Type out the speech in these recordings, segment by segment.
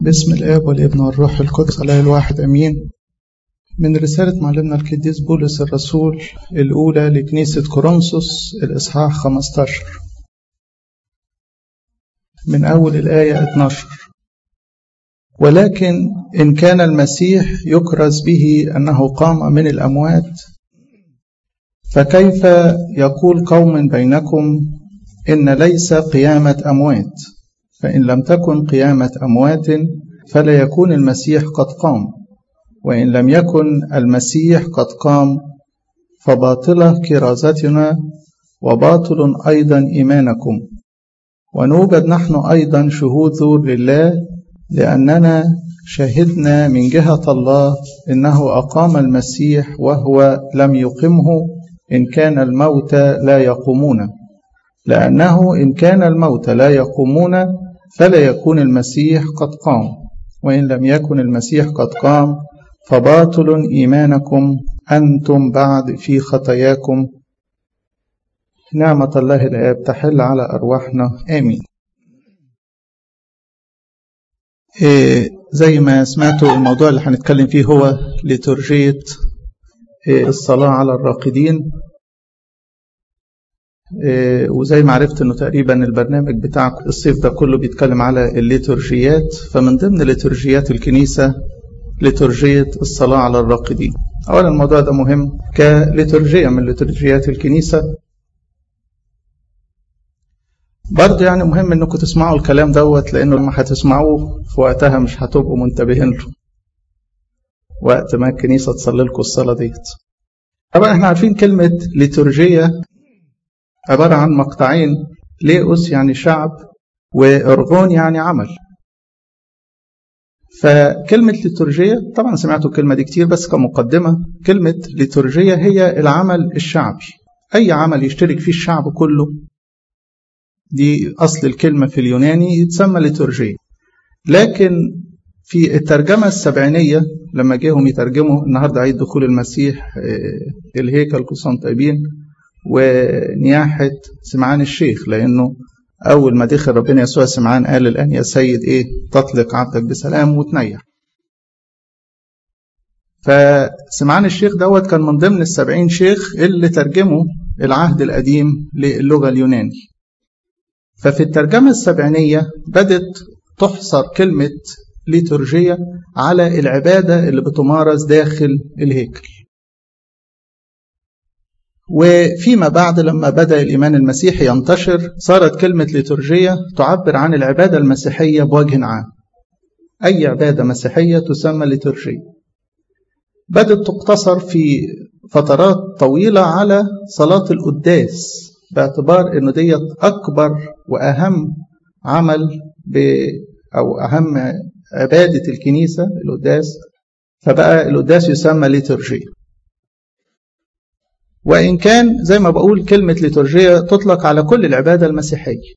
باسم الآب والابن والروح القدس عليه الواحد أمين من رسالة معلمنا القديس بولس الرسول الأولى لكنيسة كورنثوس الإصحاح 15 من أول الآية 12 ولكن إن كان المسيح يكرز به أنه قام من الأموات فكيف يقول قوم بينكم إن ليس قيامة أموات فإن لم تكن قيامة أموات فلا يكون المسيح قد قام وإن لم يكن المسيح قد قام فباطلة كرازتنا وباطل أيضا إيمانكم ونوجد نحن أيضا شهود لله لأننا شهدنا من جهة الله إنه أقام المسيح وهو لم يقمه إن كان الموتى لا يقومون لأنه إن كان الموتى لا يقومون فلا يكون المسيح قد قام وإن لم يكن المسيح قد قام فباطل إيمانكم أنتم بعد في خطاياكم نعمة الله الآب تحل على أرواحنا آمين إيه زي ما سمعتوا الموضوع اللي هنتكلم فيه هو لترجية إيه الصلاة على الراقدين إيه وزي ما عرفت انه تقريبا البرنامج بتاع الصيف ده كله بيتكلم على الليتورجيات فمن ضمن ليتورجيات الكنيسة لترجية الصلاة على الراقدين أولا الموضوع ده مهم كليتورجية من ليتورجيات الكنيسة برضه يعني مهم انكم تسمعوا الكلام دوت لانه لما هتسمعوه في وقتها مش هتبقوا منتبهين له وقت ما الكنيسه تصلي لكم الصلاه ديت طبعا احنا عارفين كلمه ليتورجيه عباره عن مقطعين ليئوس يعني شعب وارغون يعني عمل فكلمة ليتورجية طبعا سمعتوا الكلمة دي كتير بس كمقدمة كلمة ليتورجية هي العمل الشعبي أي عمل يشترك فيه الشعب كله دي أصل الكلمة في اليوناني يتسمى ليتورجية لكن في الترجمة السبعينية لما جيهم يترجموا النهاردة عيد دخول المسيح الهيكل قسطنطين ونياحة سمعان الشيخ لأنه أول ما دخل ربنا يسوع سمعان قال الآن يا سيد إيه تطلق عبدك بسلام وتنيح فسمعان الشيخ دوت كان من ضمن السبعين شيخ اللي ترجموا العهد القديم للغة اليوناني ففي الترجمة السبعينية بدت تحصر كلمة ليتورجية على العبادة اللي بتمارس داخل الهيكل وفيما بعد لما بدأ الإيمان المسيحي ينتشر صارت كلمة ليتورجية تعبر عن العبادة المسيحية بوجه عام أي عبادة مسيحية تسمى ليتورجية بدأت تقتصر في فترات طويلة على صلاة القداس باعتبار أنه ديت أكبر وأهم عمل ب أو أهم عبادة الكنيسة القداس فبقى القداس يسمى ليتورجية وإن كان زي ما بقول كلمة ليتورجية تطلق على كل العبادة المسيحية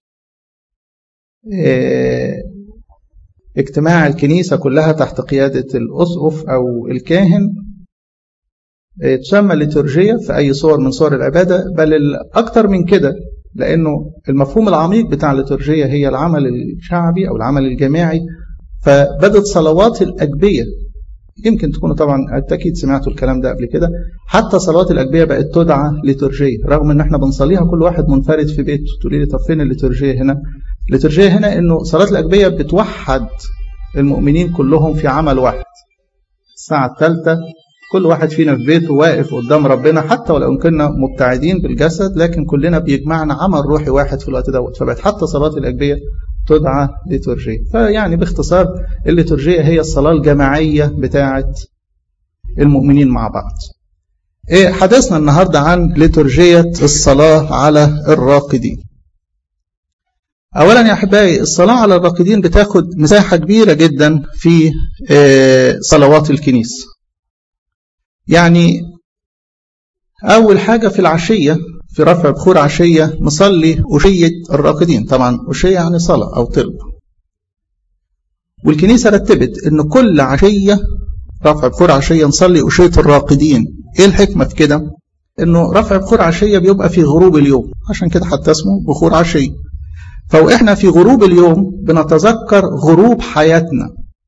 اجتماع الكنيسة كلها تحت قيادة الأسقف أو الكاهن تسمى ليتورجية في أي صور من صور العبادة بل الأكثر من كده لأنه المفهوم العميق بتاع الليتورجية هي العمل الشعبي أو العمل الجماعي فبدت صلوات الأجبية يمكن تكونوا طبعا أكيد سمعتوا الكلام ده قبل كده حتى صلوات الأجبية بقت تدعى ليتورجية رغم إن احنا بنصليها كل واحد منفرد في بيته تقولي لي طب فين الليتورجية هنا؟ الليتورجية هنا إنه صلاة الأجبية بتوحد المؤمنين كلهم في عمل واحد الساعة الثالثة كل واحد فينا في بيته واقف قدام ربنا حتى ولو كنا مبتعدين بالجسد لكن كلنا بيجمعنا عمل روحي واحد في الوقت دوت فبقت حتى صلاة الأجبية تدعى ليتورجية فيعني باختصار الليتورجية هي الصلاة الجماعية بتاعة المؤمنين مع بعض إيه حدثنا النهاردة عن ليتورجية الصلاة على الراقدين أولا يا أحبائي الصلاة على الراقدين بتاخد مساحة كبيرة جدا في إيه صلوات الكنيسة يعني أول حاجة في العشية في رفع بخور عشية نصلي أشية الراقدين طبعا أشية يعني صلاة أو طلب والكنيسة رتبت أن كل عشية رفع بخور عشية نصلي أشية الراقدين إيه الحكمة في كده أنه رفع بخور عشية بيبقى في غروب اليوم عشان كده حتى اسمه بخور عشية فوإحنا في غروب اليوم بنتذكر غروب حياتنا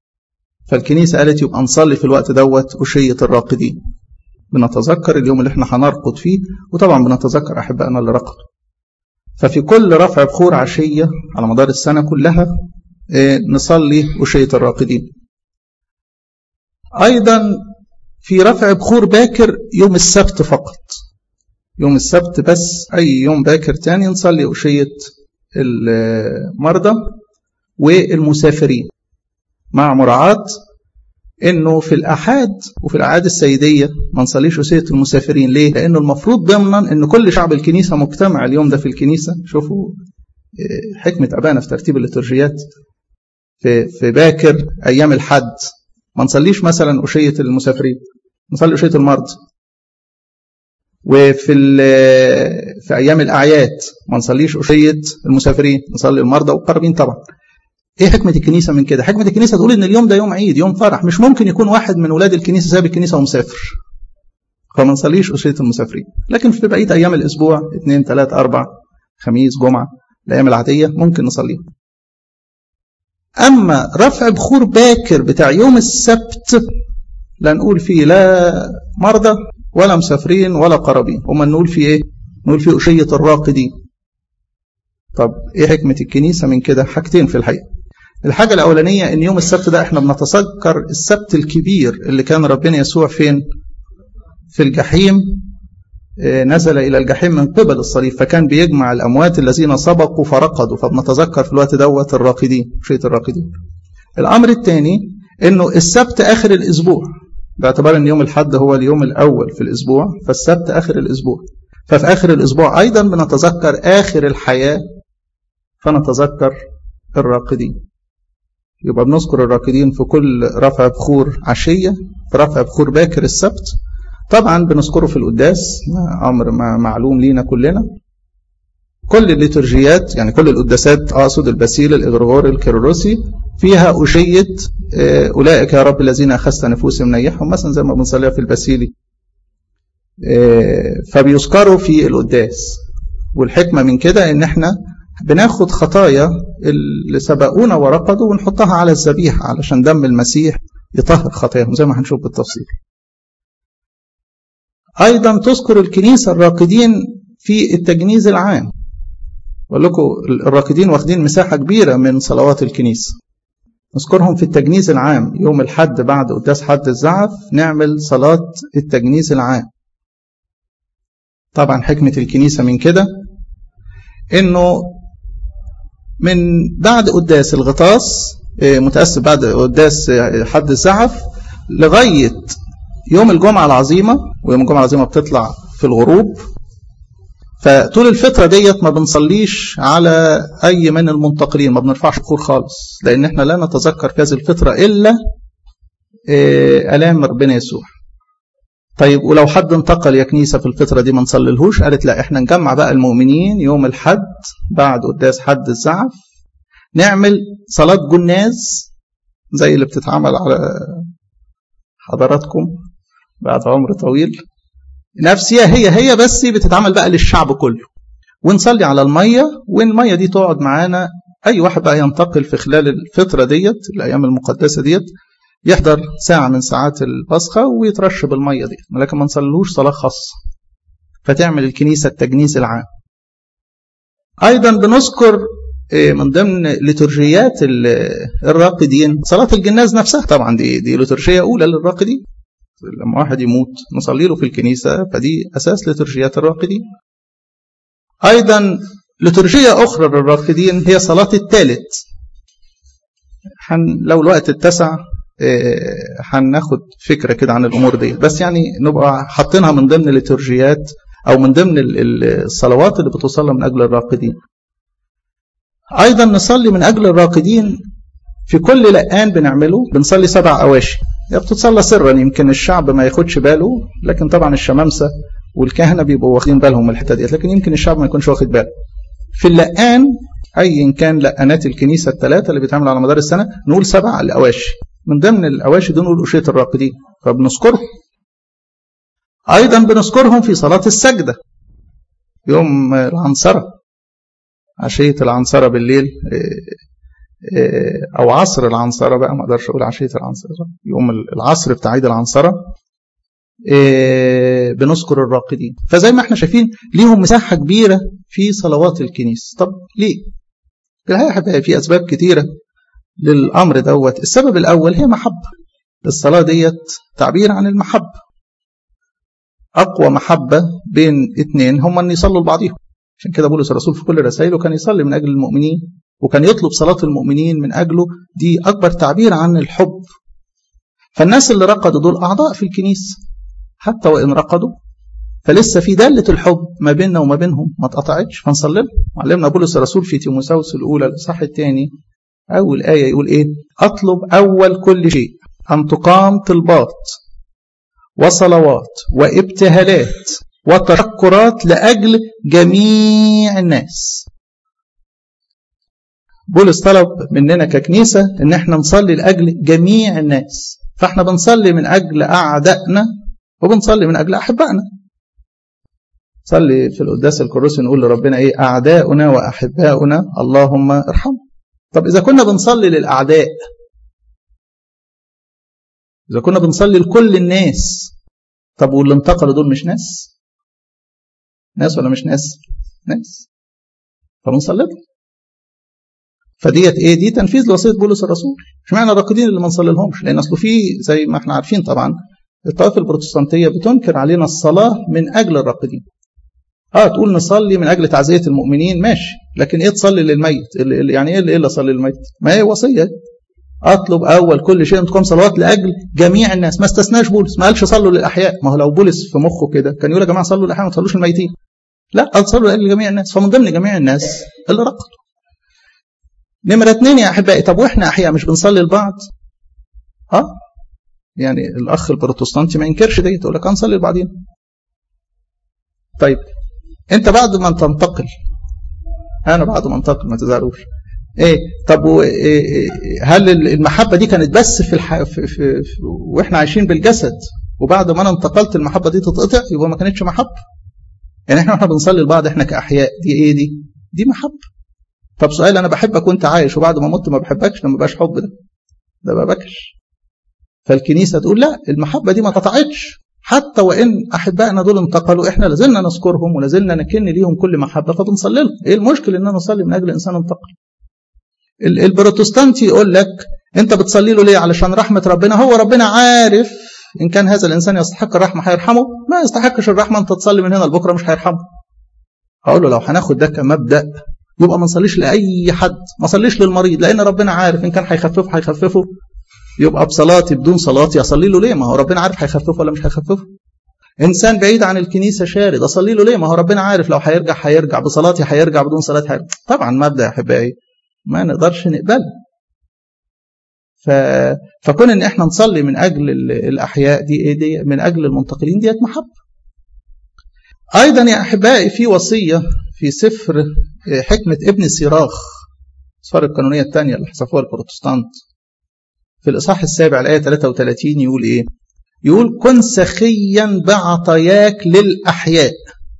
فالكنيسة قالت يبقى نصلي في الوقت دوت أشية الراقدين بنتذكر اليوم اللي احنا هنرقد فيه وطبعا بنتذكر أحبائنا اللي رقدوا ففي كل رفع بخور عشية على مدار السنة كلها نصلي أشية الراقدين أيضا في رفع بخور باكر يوم السبت فقط يوم السبت بس أي يوم باكر تاني نصلي أشية المرضى والمسافرين مع مراعاة انه في الاحاد وفي الاعياد السيديه ما نصليش وصيه المسافرين ليه؟ لانه المفروض ضمنا ان كل شعب الكنيسه مجتمع اليوم ده في الكنيسه شوفوا حكمه ابانا في ترتيب الليتورجيات في في باكر ايام الحد ما نصليش مثلا أشية المسافرين نصلي أشية المرضى وفي في أيام الأعياد ما نصليش أشية المسافرين نصلي المرضى والقربين طبعا ايه حكمة الكنيسة من كده حكمة الكنيسة تقول ان اليوم ده يوم عيد يوم فرح مش ممكن يكون واحد من ولاد الكنيسة ساب الكنيسة ومسافر فما نصليش أشية المسافرين لكن في بقية أيام الأسبوع اثنين ثلاث أربع خميس جمعة الأيام العادية ممكن نصليها أما رفع بخور باكر بتاع يوم السبت لا نقول فيه لا مرضى ولا مسافرين ولا قرابين وما نقول فيه ايه نقول فيه أشية الراقدين طب ايه حكمة الكنيسة من كده حاجتين في الحقيقة الحاجة الأولانية إن يوم السبت ده إحنا بنتذكر السبت الكبير اللي كان ربنا يسوع فين؟ في الجحيم نزل إلى الجحيم من قبل الصليب فكان بيجمع الأموات الذين سبقوا فرقدوا فبنتذكر في الوقت دوت الراقدين شيء الراقدين الأمر الثاني إنه السبت آخر الأسبوع باعتبار إن يوم الحد هو اليوم الأول في الأسبوع فالسبت آخر الأسبوع ففي آخر الأسبوع أيضا بنتذكر آخر الحياة فنتذكر الراقدين يبقى بنذكر الراقدين في كل رفع بخور عشية في رفع بخور باكر السبت طبعا بنذكره في القداس أمر معلوم لينا كلنا كل الليتورجيات يعني كل القداسات أقصد البسيل الإغرغوري الكيروسي فيها أشية أولئك يا رب الذين أخذت نفوسهم نيحهم مثلا زي ما بنصليها في البسيلي فبيذكروا في القداس والحكمة من كده إن احنا بناخد خطايا اللي سبقونا ورقدوا ونحطها على الذبيحة علشان دم المسيح يطهر خطاياهم زي ما هنشوف بالتفصيل أيضا تذكر الكنيسة الراقدين في التجنيز العام بقول لكم الراقدين واخدين مساحة كبيرة من صلوات الكنيسة نذكرهم في التجنيز العام يوم الحد بعد قداس حد الزعف نعمل صلاة التجنيز العام طبعا حكمة الكنيسة من كده انه من بعد قداس الغطاس متأسف بعد قداس حد الزعف لغاية يوم الجمعة العظيمة ويوم الجمعة العظيمة بتطلع في الغروب فطول الفترة ديت ما بنصليش على أي من المنتقلين ما بنرفعش بخور خالص لأن احنا لا نتذكر في هذه الفترة إلا آلام ربنا يسوع طيب ولو حد انتقل يا كنيسة في الفترة دي ما نصليلهوش قالت لا احنا نجمع بقى المؤمنين يوم الحد بعد قداس حد الزعف نعمل صلاة جناز زي اللي بتتعمل على حضراتكم بعد عمر طويل نفسها هي هي بس بتتعمل بقى للشعب كله ونصلي على المية والمية دي تقعد معانا أي واحد بقى ينتقل في خلال الفترة ديت الأيام المقدسة ديت يحضر ساعة من ساعات البصخة ويترش بالمية دي لكن ما نصليلوش صلاة خاصة فتعمل الكنيسة التجنيز العام أيضا بنذكر من ضمن لترجيات الراقدين صلاة الجناز نفسها طبعا دي دي لترجية أولى للراقدين لما واحد يموت نصلي له في الكنيسة فدي أساس لترجيات الراقدين أيضا لترجية أخرى للراقدين هي صلاة الثالث حن لو الوقت اتسع هناخد فكرة كده عن الأمور دي بس يعني نبقى حاطينها من ضمن الليتورجيات أو من ضمن الصلوات اللي بتصلى من أجل الراقدين أيضا نصلي من أجل الراقدين في كل لقان بنعمله بنصلي سبع أواشي هي بتتصلى سرا يمكن الشعب ما ياخدش باله لكن طبعا الشمامسة والكهنة بيبقوا واخدين بالهم من الحتة ديت لكن يمكن الشعب ما يكونش واخد باله في اللقان أيا كان لقانات الكنيسة الثلاثة اللي بيتعمل على مدار السنة نقول سبع الأواشي من ضمن الأواشي دول نقول أشية الراقدين فبنذكرهم أيضا بنذكرهم في صلاة السجدة يوم العنصرة عشية العنصرة بالليل او عصر العنصره بقى ما اقدرش اقول عشيه العنصره يوم العصر بتاع عيد العنصره بنذكر الراقدين فزي ما احنا شايفين ليهم مساحه كبيره في صلوات الكنيسه طب ليه في الحقيقه في اسباب كتيره للامر دوت السبب الاول هي محبه الصلاه ديت تعبير عن المحبه اقوى محبه بين اتنين هم ان يصلوا لبعضهم عشان كده بولس الرسول في كل رسائله كان يصلي من اجل المؤمنين وكان يطلب صلاه المؤمنين من اجله دي اكبر تعبير عن الحب فالناس اللي رقدوا دول اعضاء في الكنيسه حتى وان رقدوا فلسه في داله الحب ما بيننا وما بينهم ما اتقطعتش فنصلي لهم علمنا بولس الرسول في تيموساوس الاولى الاصحاح الثاني اول ايه يقول ايه اطلب اول كل شيء ان تقام طلبات وصلوات وابتهالات وتشكرات لاجل جميع الناس بولس طلب مننا ككنيسه ان احنا نصلي لاجل جميع الناس فاحنا بنصلي من اجل اعدائنا وبنصلي من اجل احبائنا صلي في القداس الكروسي نقول لربنا ايه اعداؤنا واحباؤنا اللهم ارحمهم طب اذا كنا بنصلي للاعداء اذا كنا بنصلي لكل الناس طب واللي انتقلوا دول مش ناس ناس ولا مش ناس ناس فبنصلي لهم فديت ايه دي تنفيذ لوصيه بولس الرسول مش معنى الراقدين اللي ما نصلي لهمش لان اصله في زي ما احنا عارفين طبعا الطائفه البروتستانتيه بتنكر علينا الصلاه من اجل الراقدين اه تقول نصلي من اجل تعزيه المؤمنين ماشي لكن ايه تصلي للميت يعني ايه اللي اصلي للميت ما هي وصيه اطلب اول كل شيء تقوم صلوات لاجل جميع الناس ما استثناش بولس ما قالش صلوا للاحياء ما هو لو بولس في مخه كده كان يقول يا جماعه صلوا للاحياء ما تصلوش الميتين لا قال صلوا لاجل جميع الناس فمن ضمن جميع الناس اللي رقدوا نمرة اتنين يا أحبائي طب وإحنا أحياء مش بنصلي لبعض؟ أه يعني الأخ البروتستانتي ما ينكرش دي تقول لك هنصلي لبعضينا طيب أنت بعد ما تنتقل أنا بعد ما انتقل ما تزعلوش ايه طب إيه هل المحبه دي كانت بس في, الح... في, في, في واحنا عايشين بالجسد وبعد ما انا انتقلت المحبه دي تتقطع يبقى ما كانتش محبه يعني احنا واحنا بنصلي لبعض احنا كاحياء دي ايه دي دي محبه طب سؤال انا بحبك وانت عايش وبعد ما مت ما بحبكش لما بقاش حب ده ده ما بكش فالكنيسه تقول لا المحبه دي ما قطعتش حتى وان احبائنا دول انتقلوا احنا لازلنا نذكرهم ولازلنا نكن ليهم كل محبه فبنصلي لهم ايه المشكله ان انا اصلي من اجل انسان انتقل البروتستانتي يقول لك انت بتصلي له ليه علشان رحمه ربنا هو ربنا عارف ان كان هذا الانسان يستحق الرحمه هيرحمه ما يستحقش الرحمه انت تصلي من هنا لبكره مش هيرحمه هقول له لو هناخد ده كمبدا يبقى ما نصليش لاي حد ما صليش للمريض لان ربنا عارف ان كان هيخففه هيخففه يبقى بصلاتي بدون صلاتي اصلي له ليه ما هو ربنا عارف هيخففه ولا مش هيخففه انسان بعيد عن الكنيسه شارد اصلي له ليه ما هو ربنا عارف لو هيرجع هيرجع بصلاتي هيرجع بدون صلاتي هيرجع طبعا مبدا يا احبائي ما نقدرش نقبله ف... فكون ان احنا نصلي من اجل الاحياء دي ايه دي من اجل المنتقلين ديت محبه ايضا يا احبائي في وصيه في سفر حكمه ابن سيراخ سفر القانونيه الثانيه اللي حذفوها البروتستانت في الاصحاح السابع الايه 33 يقول ايه يقول كن سخيا بعطاياك للاحياء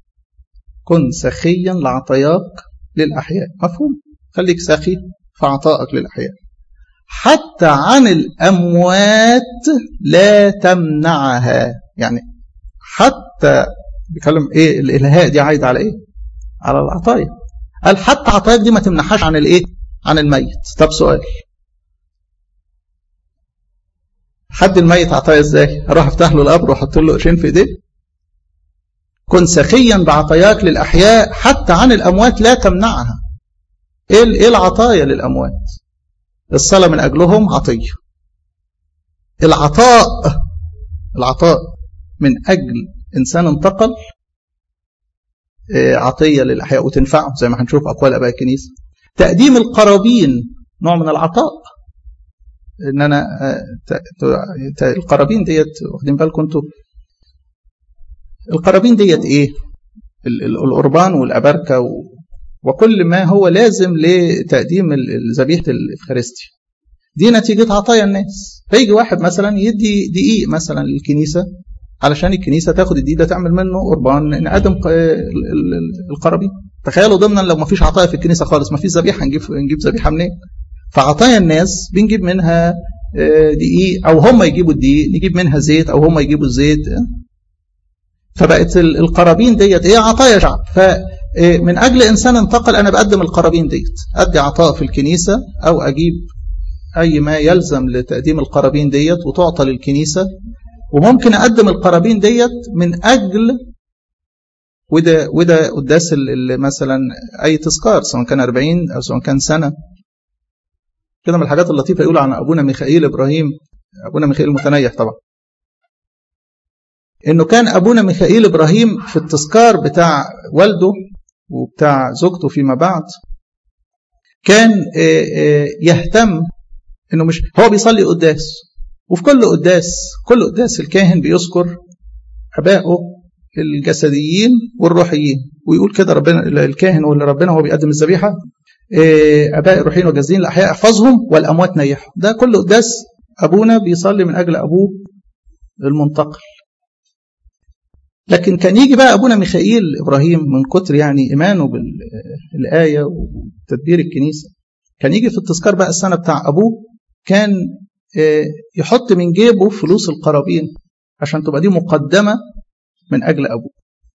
كن سخيا لعطاياك للاحياء مفهوم خليك سخي في عطائك للأحياء حتى عن الأموات لا تمنعها يعني حتى بيكلم ايه الالهاء دي عايده على ايه على العطايا قال حتى عطاياك دي ما تمنحهاش عن الايه عن الميت طب سؤال حد الميت عطايا ازاي اروح افتح له القبر واحط له قرشين في ايديه كن سخيا بعطاياك للاحياء حتى عن الاموات لا تمنعها ايه ايه العطايا للاموات الصلاه من اجلهم عطيه العطاء العطاء من اجل انسان انتقل عطيه للاحياء وتنفعه زي ما هنشوف اقوال اباء الكنيسه تقديم القرابين نوع من العطاء ان انا القرابين ديت واخدين بالكم انتوا القرابين ديت ايه القربان والابركه وكل ما هو لازم لتقديم ذبيحه الافخارستي دي نتيجه عطايا الناس فيجي واحد مثلا يدي دقيق مثلا للكنيسه علشان الكنيسه تاخد الدقيق ده تعمل منه قربان نقدم القرابين تخيلوا ضمنا لو ما فيش عطايا في الكنيسه خالص ما فيش ذبيحه نجيب نجيب ذبيحه منين فعطايا الناس بنجيب منها دقيق او هم يجيبوا الدقيق نجيب منها زيت او هم يجيبوا الزيت فبقت القرابين ديت هي عطايا شعب فمن اجل انسان انتقل انا بقدم القرابين ديت ادي عطاء في الكنيسه او اجيب اي ما يلزم لتقديم القرابين ديت وتعطى للكنيسه وممكن اقدم القرابين ديت من اجل وده وده قداس مثلا اي تذكار سواء كان 40 او سواء كان سنه كده من الحاجات اللطيفه يقول عن ابونا ميخائيل ابراهيم ابونا ميخائيل المتنيح طبعا انه كان ابونا ميخائيل ابراهيم في التذكار بتاع والده وبتاع زوجته فيما بعد كان يهتم انه مش هو بيصلي قداس وفي كل قداس كل قداس الكاهن بيذكر ابائه الجسديين والروحيين ويقول كده ربنا الكاهن واللي ربنا هو بيقدم الذبيحه اباء الروحيين والجسديين الاحياء احفظهم والاموات نيحهم ده كل قداس ابونا بيصلي من اجل ابوه المنتقل لكن كان يجي بقى ابونا ميخائيل ابراهيم من كتر يعني ايمانه بالايه وتدبير الكنيسه كان يجي في التذكار بقى السنه بتاع ابوه كان يحط من جيبه فلوس القرابين عشان تبقى دي مقدمه من اجل ابوه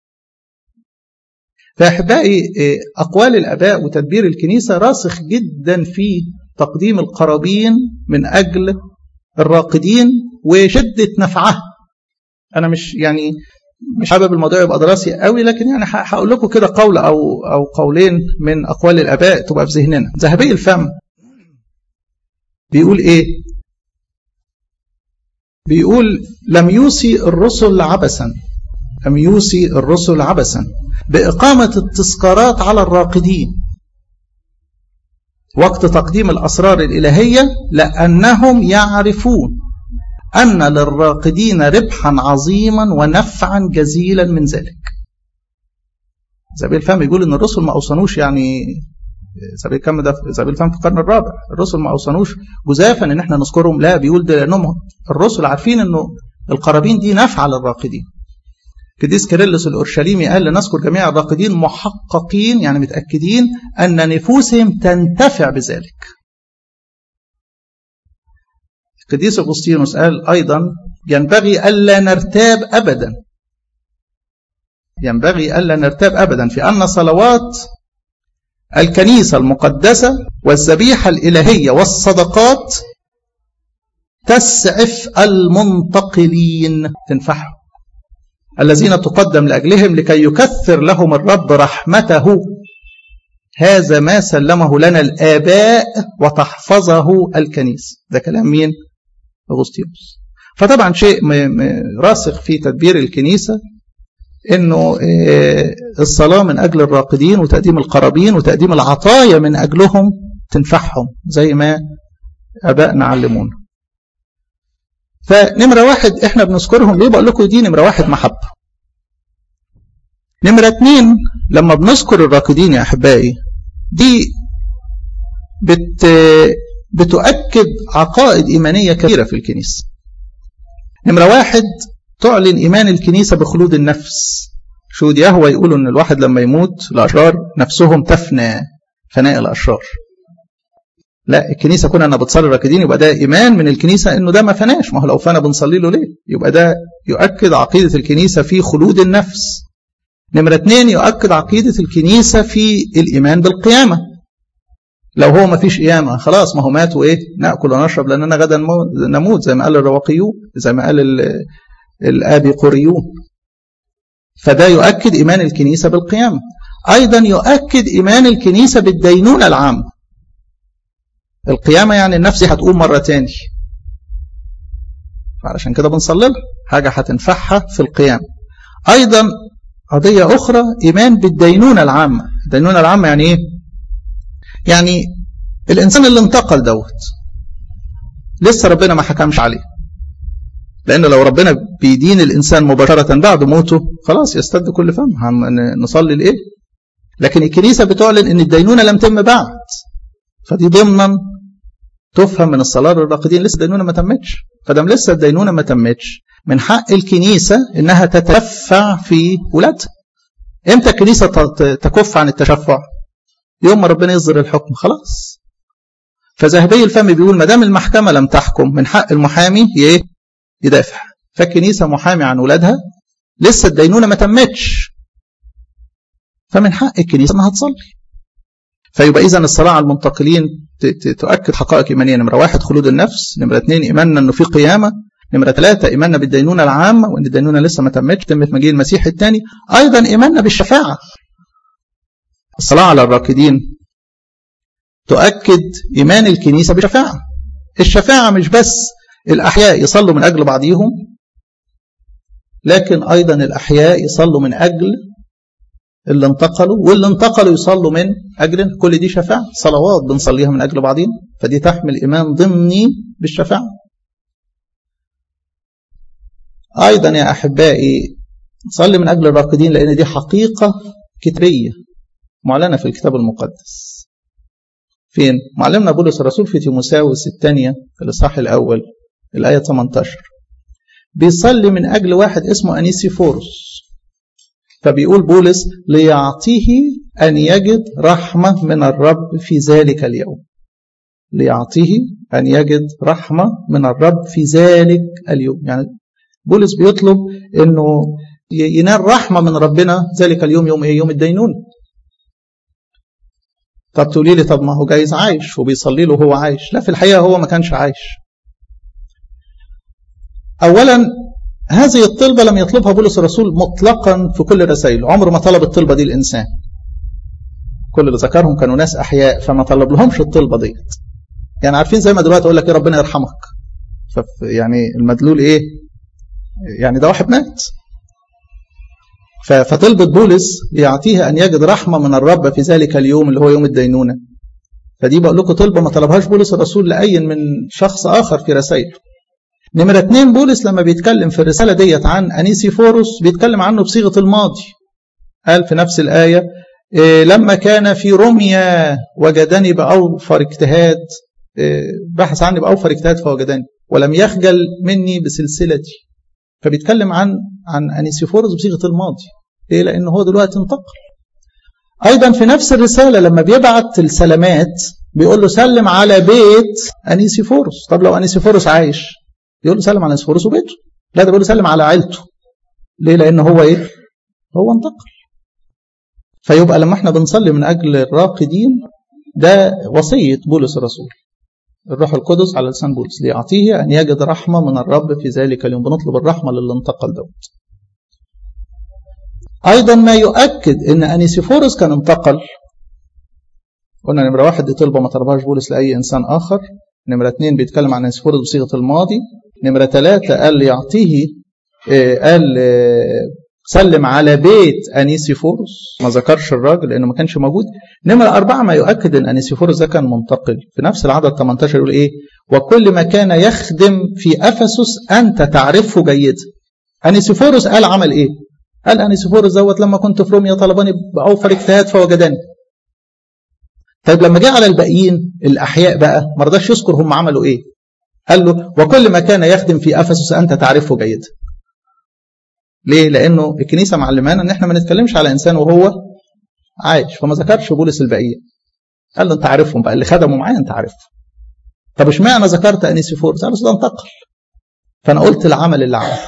فاحبائي اقوال الاباء وتدبير الكنيسه راسخ جدا في تقديم القرابين من اجل الراقدين وشده نفعها انا مش يعني مش حابب الموضوع يبقى دراسي قوي لكن يعني هقول لكم كده قول او او قولين من اقوال الاباء تبقى في ذهننا ذهبي الفم بيقول ايه بيقول لم يوصي الرسل عبثا لم يوصي الرسل عبثا بإقامة التذكارات على الراقدين وقت تقديم الأسرار الإلهية لأنهم يعرفون أن للراقدين ربحا عظيما ونفعا جزيلا من ذلك زبيل الفهم يقول أن الرسل ما أوصنوش يعني زبيل الفهم ده زبيل الفهم في القرن الرابع الرسل ما أوصنوش جزافا أن احنا نذكرهم لا بيقول ده لأنهم الرسل عارفين أنه القرابين دي نافعة للراقدين قديس كيرلس الأورشليمي قال لنذكر جميع الراقدين محققين يعني متأكدين أن نفوسهم تنتفع بذلك القديس أغسطينوس قال أيضا ينبغي ألا نرتاب أبدا ينبغي ألا نرتاب أبدا في أن صلوات الكنيسة المقدسة والذبيحة الإلهية والصدقات تسعف المنتقلين تنفعهم الذين تقدم لأجلهم لكي يكثر لهم الرب رحمته هذا ما سلمه لنا الآباء وتحفظه الكنيسة ده كلام مين؟ أغسطينوس فطبعا شيء راسخ في تدبير الكنيسة انه الصلاة من اجل الراقدين وتقديم القرابين وتقديم العطايا من اجلهم تنفعهم زي ما ابائنا علمونا فنمرة واحد احنا بنذكرهم ليه بقول لكم دي نمرة واحد محبة نمرة اتنين لما بنذكر الراقدين يا احبائي دي بت بتؤكد عقائد ايمانية كبيرة في الكنيسة نمرة واحد تعلن إيمان الكنيسة بخلود النفس شهود يهوى يقولوا أن الواحد لما يموت الأشرار نفسهم تفنى فناء الأشرار لا الكنيسة كنا أنا بتصلي الراكدين يبقى ده إيمان من الكنيسة أنه ده ما فناش ما هو لو فنى بنصلي له ليه يبقى ده يؤكد عقيدة الكنيسة في خلود النفس نمرة اتنين يؤكد عقيدة الكنيسة في الإيمان بالقيامة لو هو ما فيش قيامة خلاص ما هو مات وإيه نأكل ونشرب لأننا غدا نموت زي ما قال الرواقيون زي ما قال الآبي قريون فده يؤكد إيمان الكنيسة بالقيامة أيضا يؤكد إيمان الكنيسة بالدينونة العامة القيامة يعني النفس هتقوم مرة تاني علشان كده بنصلي لها حاجة هتنفعها في القيامة أيضا قضية أخرى إيمان بالدينونة العامة الدينونة العامة يعني إيه؟ يعني الإنسان اللي انتقل دوت لسه ربنا ما حكمش عليه لأن لو ربنا بيدين الإنسان مباشرة بعد موته خلاص يستد كل فم نصلي لإيه لكن الكنيسة بتعلن أن الدينونة لم تم بعد فدي ضمنا تفهم من الصلاة للراقدين لسه الدينونة ما تمتش فدام لسه الدينونة ما تمتش من حق الكنيسة إنها تتشفع في ولادها إمتى الكنيسة تكف عن التشفع يوم ما ربنا يصدر الحكم خلاص فذهبي الفم بيقول ما دام المحكمه لم تحكم من حق المحامي ايه يدافع فالكنيسه محامي عن ولادها لسه الدينونه ما تمتش فمن حق الكنيسه انها تصلي فيبقى اذا الصلاه على المنتقلين تؤكد حقائق ايمانيه نمره واحد خلود النفس نمره اثنين ايماننا انه في قيامه نمرة ثلاثة إيماننا بالدينونة العامة وإن الدينونة لسه ما تمتش تمت مجيء المسيح الثاني أيضا إيماننا بالشفاعة الصلاة على الراكدين تؤكد إيمان الكنيسة بالشفاعة الشفاعة مش بس الأحياء يصلوا من أجل بعضهم لكن أيضا الأحياء يصلوا من أجل اللي انتقلوا واللي انتقلوا يصلوا من أجل كل دي شفاعة صلوات بنصليها من أجل بعضهم فدي تحمل إيمان ضمني بالشفاعة أيضا يا أحبائي صلي من أجل الراقدين لأن دي حقيقة كتابية معلنة في الكتاب المقدس فين؟ معلمنا بولس الرسول في تيموساوس الثانية في الإصحاح الأول الآية 18 بيصلي من أجل واحد اسمه أنيسيفورس فبيقول بولس ليعطيه أن يجد رحمة من الرب في ذلك اليوم ليعطيه أن يجد رحمة من الرب في ذلك اليوم يعني بولس بيطلب أنه ينال رحمة من ربنا ذلك اليوم يوم إيه يوم الدينون طب تقولي لي طب ما هو جايز عايش وبيصلي له وهو عايش لا في الحقيقة هو ما كانش عايش أولا هذه الطلبة لم يطلبها بولس الرسول مطلقا في كل رسائله عمره ما طلب الطلبة دي الإنسان كل اللي ذكرهم كانوا ناس أحياء فما طلب لهمش الطلبة ديت يعني عارفين زي ما دلوقتي أقول لك إيه ربنا يرحمك يعني المدلول إيه يعني ده واحد مات فطلبت بولس ليعطيه أن يجد رحمة من الرب في ذلك اليوم اللي هو يوم الدينونة فدي بقول لكم طلبة ما طلبهاش بولس الرسول لأي من شخص آخر في رسائله نمرة اتنين بولس لما بيتكلم في الرسالة ديت عن أنيسيفوروس بيتكلم عنه بصيغة الماضي قال في نفس الآية إيه لما كان في روميا وجدني بأوفر اجتهاد إيه بحث عني بأوفر اجتهاد فوجدني ولم يخجل مني بسلسلتي فبيتكلم عن عن أنيسيفوروس بصيغة الماضي ليه؟ لأن هو دلوقتي انتقل أيضا في نفس الرسالة لما بيبعت السلامات بيقول له سلم على بيت أنيسيفوروس طب لو أنيسيفوروس عايش يقول له سلم على أنيسيفوروس وبيته لا ده بيقول له سلم على عيلته ليه لأن هو إيه هو انتقل فيبقى لما احنا بنصلي من أجل الراقدين ده وصية بولس الرسول الروح القدس على لسان بولس ليعطيه أن يجد رحمة من الرب في ذلك اليوم بنطلب الرحمة للي انتقل دوت أيضا ما يؤكد أن أنيسيفورس كان انتقل قلنا نمرة واحد دي طلبة ما طلبهاش بولس لأي إنسان آخر نمرة اثنين بيتكلم عن أنيسيفورس بصيغة الماضي نمرة ثلاثة قال يعطيه قال سلم على بيت أنيسيفورس ما ذكرش الراجل لأنه ما كانش موجود نمرة أربعة ما يؤكد أن أنيسيفورس ده كان منتقل في نفس العدد 18 يقول إيه وكل ما كان يخدم في أفسس أنت تعرفه جيدا أنيسيفورس قال عمل إيه قال أنيسيفورس دوت لما كنت في روميا طلبني بأوفر اجتهاد فوجدني طيب لما جه على الباقيين الأحياء بقى ما رضاش يذكر هم عملوا إيه قال له وكل ما كان يخدم في أفسس أنت تعرفه جيدا ليه؟ لأنه الكنيسة معلمانا إن إحنا ما نتكلمش على إنسان وهو عايش فما ذكرش بولس الباقيين. قال له أنت عارفهم بقى اللي خدموا معايا أنت عارفهم. طب اشمعنى ذكرت أنيسيفورس؟ قال بس ده انتقل. فأنا قلت العمل اللي عمله.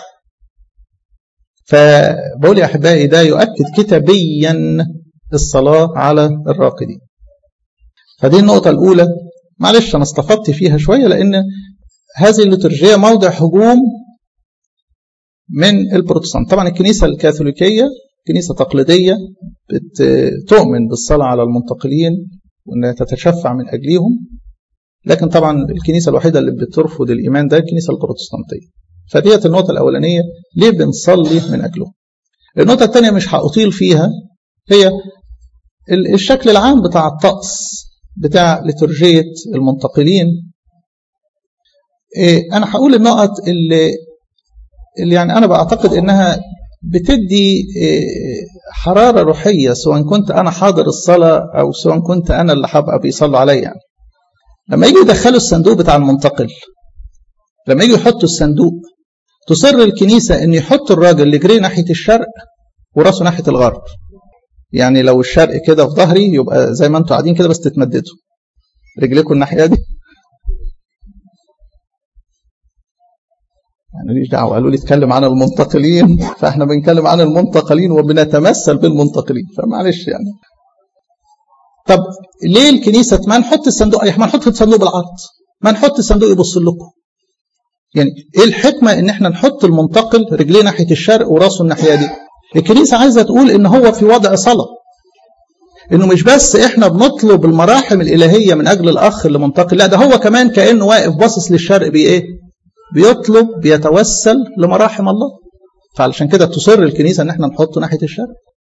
فبقول يا أحبائي ده يؤكد كتابيا الصلاة على الراقدين. فدي النقطة الأولى معلش أنا استفدت فيها شوية لأن هذه الليتورجية موضع هجوم من البروتستانت طبعا الكنيسة الكاثوليكية كنيسة تقليدية بتؤمن بالصلاة على المنتقلين وأنها تتشفع من أجلهم لكن طبعا الكنيسة الوحيدة اللي بترفض الإيمان ده الكنيسة البروتستانتية فديت النقطة الأولانية ليه بنصلي من أجلهم النقطة الثانية مش هأطيل فيها هي الشكل العام بتاع الطقس بتاع لترجية المنتقلين أنا هقول النقط اللي اللي يعني أنا بعتقد إنها بتدي حرارة روحية سواء كنت أنا حاضر الصلاة أو سواء كنت أنا اللي هبقى بيصلوا عليا يعني. لما يجوا يدخلوا الصندوق بتاع المنتقل لما يجوا يحطوا الصندوق تصر الكنيسة إن يحطوا الراجل اللي جري ناحية الشرق وراسه ناحية الغرب يعني لو الشرق كده في ظهري يبقى زي ما انتوا قاعدين كده بس تتمددوا رجليكم الناحية دي ماليش دعوه قالوا لي اتكلم عن المنتقلين فاحنا بنتكلم عن المنتقلين وبنتمثل بالمنتقلين فمعلش يعني طب ليه الكنيسه ما نحط الصندوق اي ما نحط الصندوق بالعرض ما نحط الصندوق يبص لكم يعني ايه الحكمه ان احنا نحط المنتقل رجليه ناحيه الشرق وراسه الناحيه دي الكنيسه عايزه تقول ان هو في وضع صلاه انه مش بس احنا بنطلب المراحم الالهيه من اجل الاخ اللي منتقل لا ده هو كمان كانه واقف باصص للشرق بايه بيطلب بيتوسل لمراحم الله فعلشان كده تصر الكنيسه ان احنا نحطه ناحيه الشرق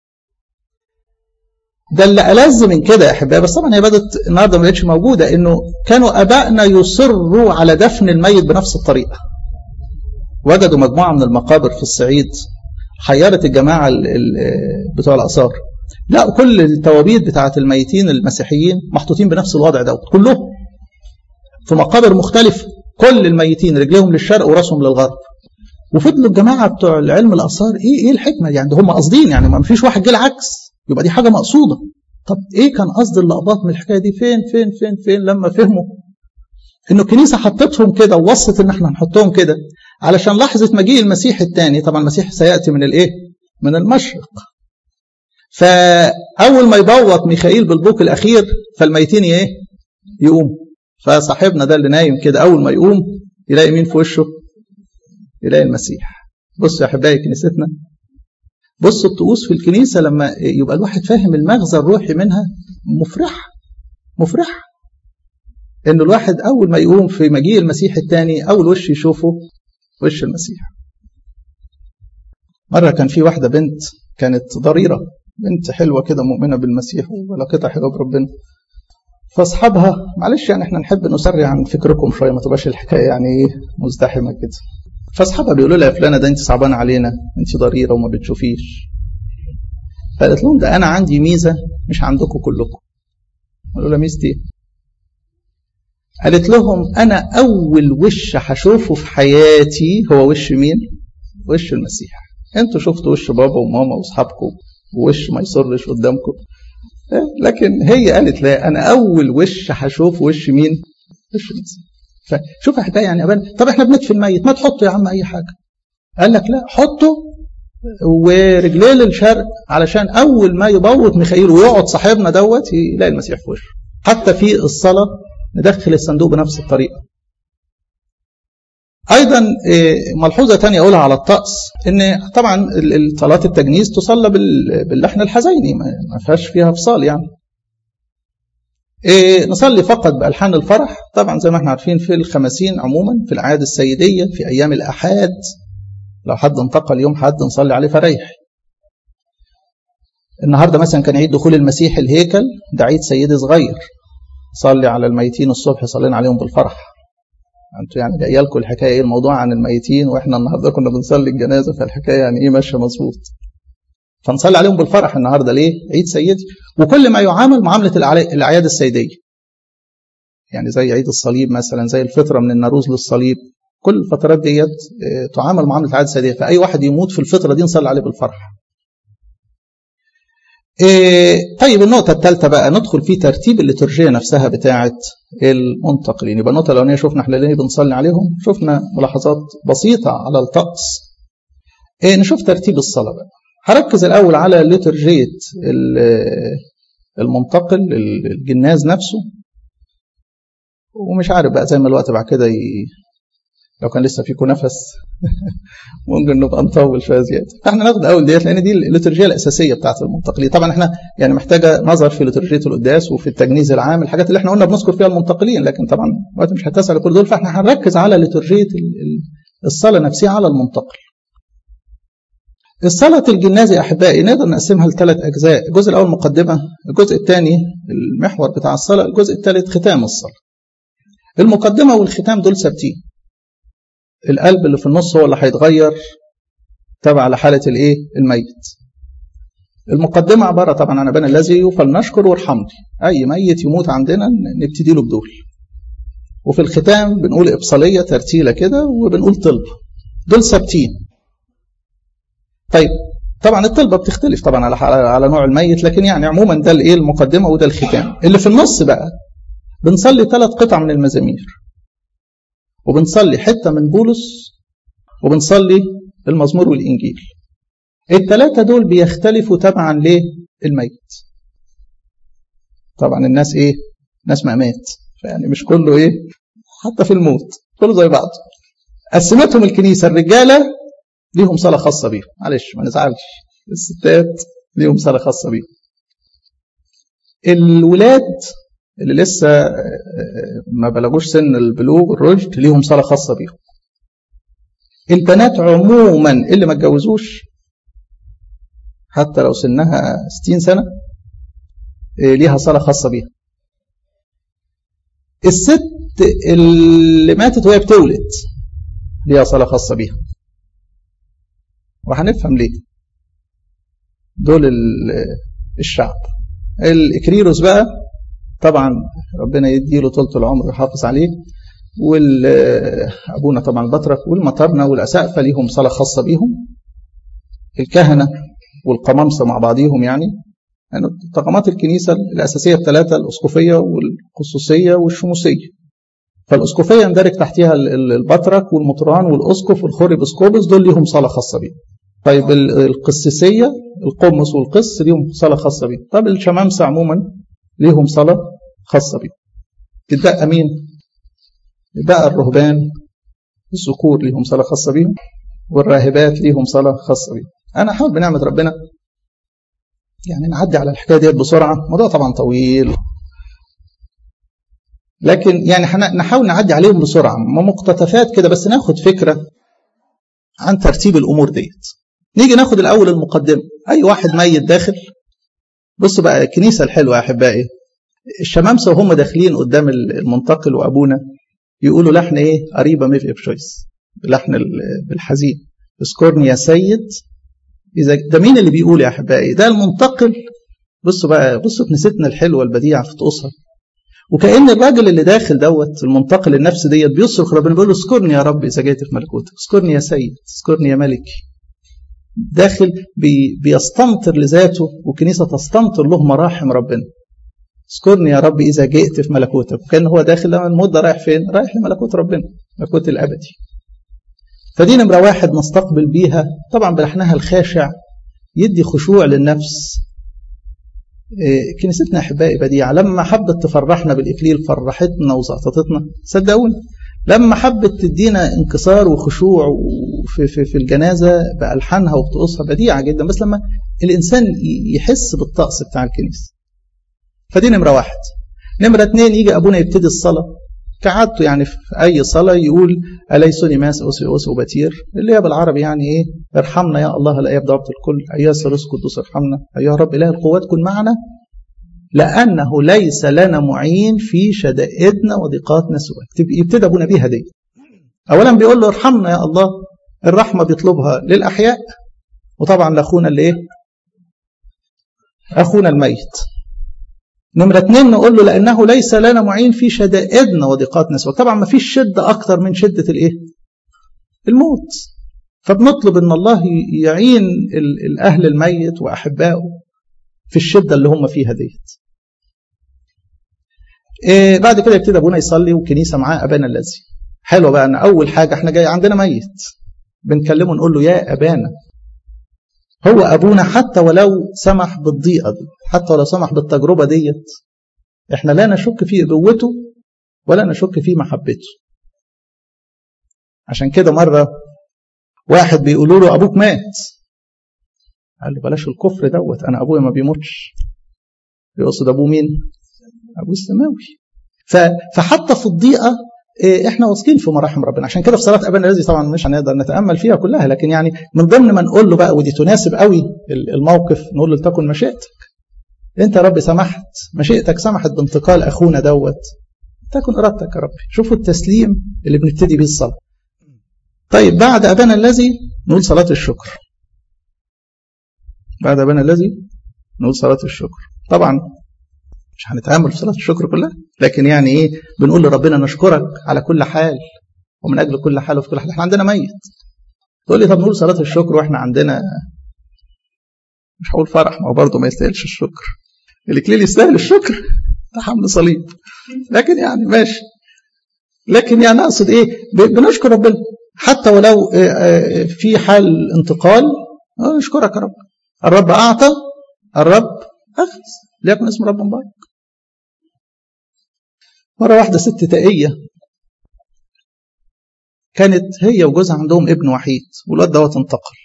ده اللي ألذ من كده يا احبائي بس طبعا هي بدت النهارده ما بقتش موجوده انه كانوا ابائنا يصروا على دفن الميت بنفس الطريقه وجدوا مجموعه من المقابر في الصعيد حيرت الجماعه بتوع الاثار لا كل التوابيت بتاعه الميتين المسيحيين محطوطين بنفس الوضع دوت كلهم في مقابر مختلفه كل الميتين رجليهم للشرق وراسهم للغرب وفضلوا الجماعه بتوع العلم الاثار ايه ايه الحكمه يعني هم قاصدين يعني ما فيش واحد جه العكس يبقى دي حاجه مقصوده طب ايه كان قصد اللقباط من الحكايه دي فين فين فين فين لما فهموا انه الكنيسه حطتهم كده ووصت ان احنا نحطهم كده علشان لحظه مجيء المسيح الثاني طبعا المسيح سياتي من الايه من المشرق فاول ما يبوط ميخائيل بالبوق الاخير فالميتين ايه يقوم فصاحبنا ده اللي نايم كده اول ما يقوم يلاقي مين في وشه يلاقي المسيح بصوا يا احبائي كنيستنا بصوا الطقوس في الكنيسة لما يبقى الواحد فاهم المغزى الروحي منها مفرح مفرح إن الواحد أول ما يقوم في مجيء المسيح الثاني أول وش يشوفه وش المسيح مرة كان في واحدة بنت كانت ضريرة بنت حلوة كده مؤمنة بالمسيح وعلاقتها حلوة بربنا فاصحابها معلش يعني احنا نحب نسرع عن فكركم شويه ما تبقاش الحكايه يعني ايه مزدحمه كده فاصحابها بيقولوا لها يا فلانه ده انت صعبانه علينا انت ضريره وما بتشوفيش فقالت لهم ده انا عندي ميزه مش عندكم كلكم قالوا لها ميزتي قالت لهم انا اول وش هشوفه في حياتي هو وش مين وش المسيح انتوا شفتوا وش بابا وماما واصحابكم ووش ما يصرش قدامكم لكن هي قالت لا انا اول وش هشوف وش مين وش المسيح فشوف احبائي يعني أبان طب احنا بندفن ميت ما تحطه يا عم اي حاجه قال لك لا حطه ورجليه للشرق علشان اول ما يبوط ميخائيل ويقعد صاحبنا دوت يلاقي المسيح في وشه حتى في الصلاه ندخل الصندوق بنفس الطريقه ايضا ملحوظه ثانيه اقولها على الطقس ان طبعا صلاه التجنيز تصلى باللحن الحزيني ما فيهاش فيها فصال يعني إيه نصلي فقط بألحان الفرح طبعا زي ما احنا عارفين في الخمسين عموما في الأعياد السيدية في أيام الأحاد لو حد انتقل يوم حد نصلي عليه فريح النهاردة مثلا كان عيد دخول المسيح الهيكل ده عيد سيدي صغير صلي على الميتين الصبح صلينا عليهم بالفرح انتوا يعني جايه لكم الحكايه ايه الموضوع عن الميتين واحنا النهارده كنا بنصلي الجنازه فالحكايه يعني ايه ماشيه مظبوط فنصلي عليهم بالفرح النهارده ليه؟ عيد سيدي وكل ما يعامل معامله الاعياد السيديه. يعني زي عيد الصليب مثلا زي الفطره من الناروز للصليب كل الفترات ديت تعامل معامله الاعياد السيديه فاي واحد يموت في الفطره دي نصلي عليه بالفرح. إيه طيب النقطة الثالثة بقى ندخل في ترتيب الليتورجية نفسها بتاعة المنتقلين يبقى النقطة الأولانية شفنا احنا ليه بنصلي عليهم شفنا ملاحظات بسيطة على الطقس إيه نشوف ترتيب الصلاة بقى هركز الأول على ليتورجية المنتقل الجناز نفسه ومش عارف بقى زي ما الوقت بعد كده ي... لو كان لسه فيكم نفس ممكن نبقى نطول شويه زياده فاحنا ناخد اول ديت لان دي الليتورجيه الاساسيه بتاعت المنتقلين طبعا احنا يعني محتاجه نظر في ليتورجيه القداس وفي التجنيز العام الحاجات اللي احنا قلنا بنذكر فيها المنتقلين لكن طبعا الوقت مش هتسع لكل دول فاحنا هنركز على ليتورجيه الصلاه نفسها على المنتقل الصلاة الجناز يا أحبائي نقدر نقسمها لثلاث أجزاء الجزء الأول مقدمة الجزء الثاني المحور بتاع الصلاة الجزء الثالث ختام الصلاة المقدمة والختام دول ثابتين القلب اللي في النص هو اللي هيتغير تبع لحالة الإيه الميت المقدمة عبارة طبعا عن أبان الذي فلنشكر وارحمني أي ميت يموت عندنا نبتدي له بدول وفي الختام بنقول إبصالية ترتيلة كده وبنقول طلب دول ثابتين طيب طبعا الطلبة بتختلف طبعا على على نوع الميت لكن يعني عموما ده الايه المقدمة وده الختام اللي في النص بقى بنصلي ثلاث قطع من المزامير وبنصلي حتة من بولس وبنصلي المزمور والإنجيل الثلاثة دول بيختلفوا تبعا للميت طبعا الناس ايه ناس مأمات فيعني مش كله ايه حتى في الموت كله زي بعض قسمتهم الكنيسة الرجالة ليهم صلاة خاصة بيهم معلش ما نزعلش الستات ليهم صلاة خاصة بيهم الولاد اللي لسه ما بلغوش سن البلوغ الرشد ليهم صلاة خاصة بيهم البنات عموما اللي ما اتجوزوش حتى لو سنها 60 سنة ليها صلاة خاصة بيها الست اللي ماتت وهي بتولد ليها صلاة خاصة بيها وهنفهم ليه دول الشعب الإكريروس بقى طبعا ربنا يديله طولة العمر ويحافظ عليه وابونا طبعا البطرك والمطرنة والأسقفة ليهم صلاة خاصة بيهم الكهنة والقمامسة مع بعضيهم يعني يعني طقمات الكنيسة الأساسية الثلاثة الأسقفية والخصوصية والشموسية فالأسقفية يندرج تحتها البطرك والمطران والأسقف والخوري بسكوبس دول ليهم صلاة خاصة بيهم طيب القسيسية القمص والقس ليهم صلاة خاصة بيهم طب الشمامسة عموما ليهم صلاة خاصة بيهم تتبقى مين؟ بقى الرهبان الذكور ليهم صلاة خاصة بيهم والراهبات ليهم صلاة خاصة بيهم أنا أحاول بنعمة ربنا يعني نعدي على الحكاية ديت بسرعة الموضوع طبعا طويل لكن يعني نحاول نعدي عليهم بسرعة مقتطفات كده بس ناخد فكرة عن ترتيب الأمور ديت نيجي ناخد الأول المقدمة أي واحد ميت داخل بصوا بقى الكنيسة الحلوة يا أحبائي الشمامسة وهم داخلين قدام المنتقل وأبونا يقولوا لحن إيه قريبة ميف إبشويس بلحن بالحزين اذكرني يا سيد إذا ده مين اللي بيقول يا أحبائي ده المنتقل بصوا بقى بصوا كنيستنا الحلوة البديعة في طقوسها وكأن الراجل اللي داخل دوت المنتقل النفس ديت بيصرخ ربنا بيقول له اذكرني يا رب إذا جيت في ملكوتك اذكرني يا سيد اذكرني يا ملكي داخل بي بيستمطر لذاته والكنيسة تستمطر له مراحم ربنا اذكرني يا رب إذا جئت في ملكوتك وكان هو داخل المدة رايح فين رايح لملكوت ربنا ملكوت الأبدي فدي نمرة واحد نستقبل بيها طبعا بلحنها الخاشع يدي خشوع للنفس إيه كنيستنا أحبائي بديعة لما حبت تفرحنا بالإكليل فرحتنا وزقطتنا صدقوني لما حبت تدينا انكسار وخشوع في, في, في الجنازة بألحانها وبطقوسها بديعة جدا بس لما الإنسان يحس بالطقس بتاع الكنيسة فدي نمرة واحد نمرة اتنين يجي أبونا يبتدي الصلاة كعادته يعني في أي صلاة يقول أليسني ماس أوسي أوسي وبتير اللي هي بالعربي يعني إيه ارحمنا يا الله لا يبدأ الكل أيها الثالوث قدوس ارحمنا أيها رب إله القوات كن معنا لأنه ليس لنا معين في شدائدنا وضيقاتنا سواك يبتدي أبونا بيها دي أولا بيقول له ارحمنا يا الله الرحمة بيطلبها للأحياء وطبعا لأخونا اللي إيه أخونا الميت نمرة اتنين نقول له لأنه ليس لنا معين في شدائدنا وضيقاتنا سواك طبعا ما فيش شدة أكتر من شدة الإيه الموت فبنطلب أن الله يعين الأهل الميت وأحبائه في الشدة اللي هم فيها ديت إيه بعد كده يبتدي ابونا يصلي والكنيسه معاه ابانا الذي حلو بقى ان اول حاجه احنا جاي عندنا ميت بنكلمه نقول له يا ابانا هو ابونا حتى ولو سمح بالضيقه دي حتى ولو سمح بالتجربه ديت احنا لا نشك في ابوته ولا نشك في محبته عشان كده مره واحد بيقولوا له ابوك مات قال له بلاش الكفر دوت انا ابويا ما بيموتش يقصد ابوه مين ابوه السماوي فحتى في الضيقه احنا واثقين في مراحم ربنا عشان كده في صلاه ابانا الذي طبعا مش هنقدر نتامل فيها كلها لكن يعني من ضمن ما نقول له بقى ودي تناسب قوي الموقف نقول له لتكن مشيئتك انت يا رب سمحت مشيئتك سمحت بانتقال اخونا دوت تكن ارادتك يا رب شوفوا التسليم اللي بنبتدي بيه الصلاه طيب بعد ابانا الذي نقول صلاه الشكر بعد ابانا الذي نقول صلاه الشكر طبعا مش هنتعامل في صلاة الشكر كلها لكن يعني ايه بنقول لربنا نشكرك على كل حال ومن اجل كل حال وفي كل حال احنا عندنا ميت تقول لي طب نقول صلاة الشكر واحنا عندنا مش هقول فرح ما هو برضه ما يستاهلش الشكر الاكليل يستاهل الشكر ده حمل صليب لكن يعني ماشي لكن يعني اقصد ايه بنشكر ربنا حتى ولو في حال انتقال اشكرك يا رب الرب اعطى الرب اخذ ليكن اسم رب مبارك مره واحده ست تقيه كانت هي وجوزها عندهم ابن وحيد والواد دوت انتقل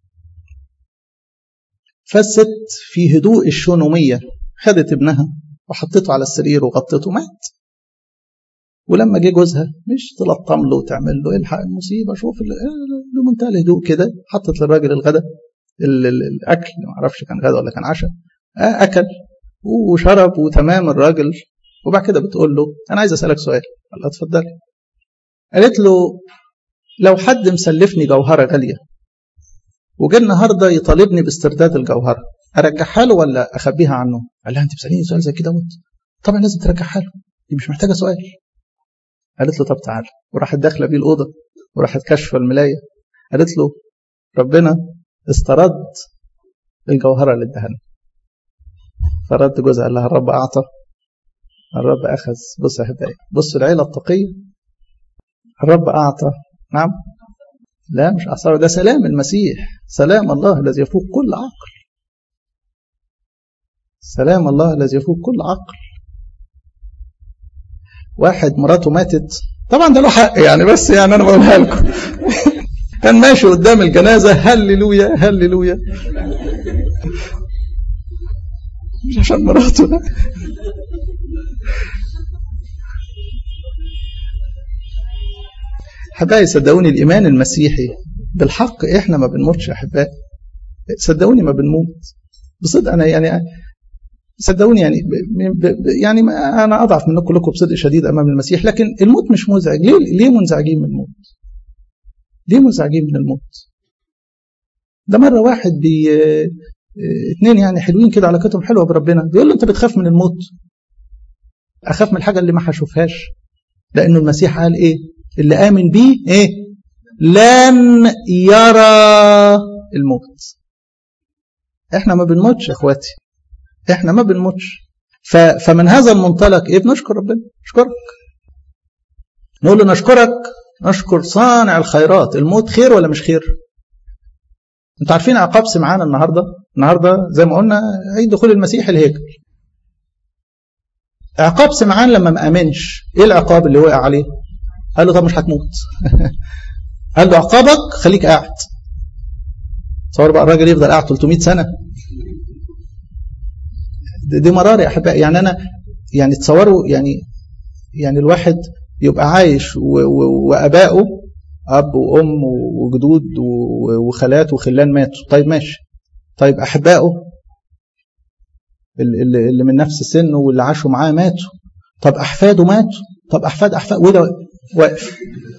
فالست في هدوء الشونومية خدت ابنها وحطته على السرير وغطته مات ولما جه جوزها مش تلطم له وتعمل له الحق المصيبه شوف بمنتهى الهدوء كده حطت للراجل الغداء الاكل ما اعرفش كان غدا ولا كان عشاء اكل وشرب وتمام الراجل وبعد كده بتقول له انا عايز اسالك سؤال قال لها اتفضلي قالت له لو حد مسلفني جوهره غاليه وجه النهارده يطالبني باسترداد الجوهره ارجعها له ولا اخبيها عنه؟ قال لها انت بتساليني سؤال زي كده وانت طبعا لازم ترجعها له دي مش محتاجه سؤال قالت له طب تعالى وراحت داخله بيه الاوضه وراحت كشف الملايه قالت له ربنا استرد الجوهره اللي اداها فرد جوزها قال لها الرب اعطى الرب اخذ بص يا حبايبي بص العيله التقيه الرب اعطى نعم لا مش أعصار ده سلام المسيح سلام الله الذي يفوق كل عقل سلام الله الذي يفوق كل عقل واحد مراته ماتت طبعا ده له حق يعني بس يعني انا بقولها لكم كان ماشي قدام الجنازه هللويا هللويا مش عشان مراته احبائي صدقوني الايمان المسيحي بالحق احنا ما بنموتش يا احبائي صدقوني ما بنموت بصدق انا يعني صدقوني يعني ب ب يعني انا اضعف منكم كلكم بصدق شديد امام المسيح لكن الموت مش مزعج ليه ليه منزعجين من الموت ليه منزعجين من الموت ده مره واحد بي اتنين يعني حلوين كده علاقتهم حلوه بربنا بيقول له انت بتخاف من الموت اخاف من الحاجه اللي ما هشوفهاش لانه المسيح قال ايه اللي آمن بيه إيه؟ لن يرى الموت إحنا ما بنموتش يا إخواتي إحنا ما بنموتش فمن هذا المنطلق إيه بنشكر ربنا نشكرك نقول له نشكرك نشكر صانع الخيرات الموت خير ولا مش خير انتوا عارفين عقاب سمعان النهارده النهارده زي ما قلنا عيد دخول المسيح الهيكل عقاب سمعان لما ما امنش ايه العقاب اللي وقع عليه قال له طب مش هتموت قال له عقابك خليك قاعد تصور بقى الراجل يفضل قاعد 300 سنه دي مرار يا احبائي يعني انا يعني تصوروا يعني يعني الواحد يبقى عايش وابائه اب وام وجدود وخالات وخلان ماتوا طيب ماشي طيب احبائه اللي من نفس سنه واللي عاشوا معاه ماتوا طب احفاده ماتوا طب احفاد احفاد وده واقف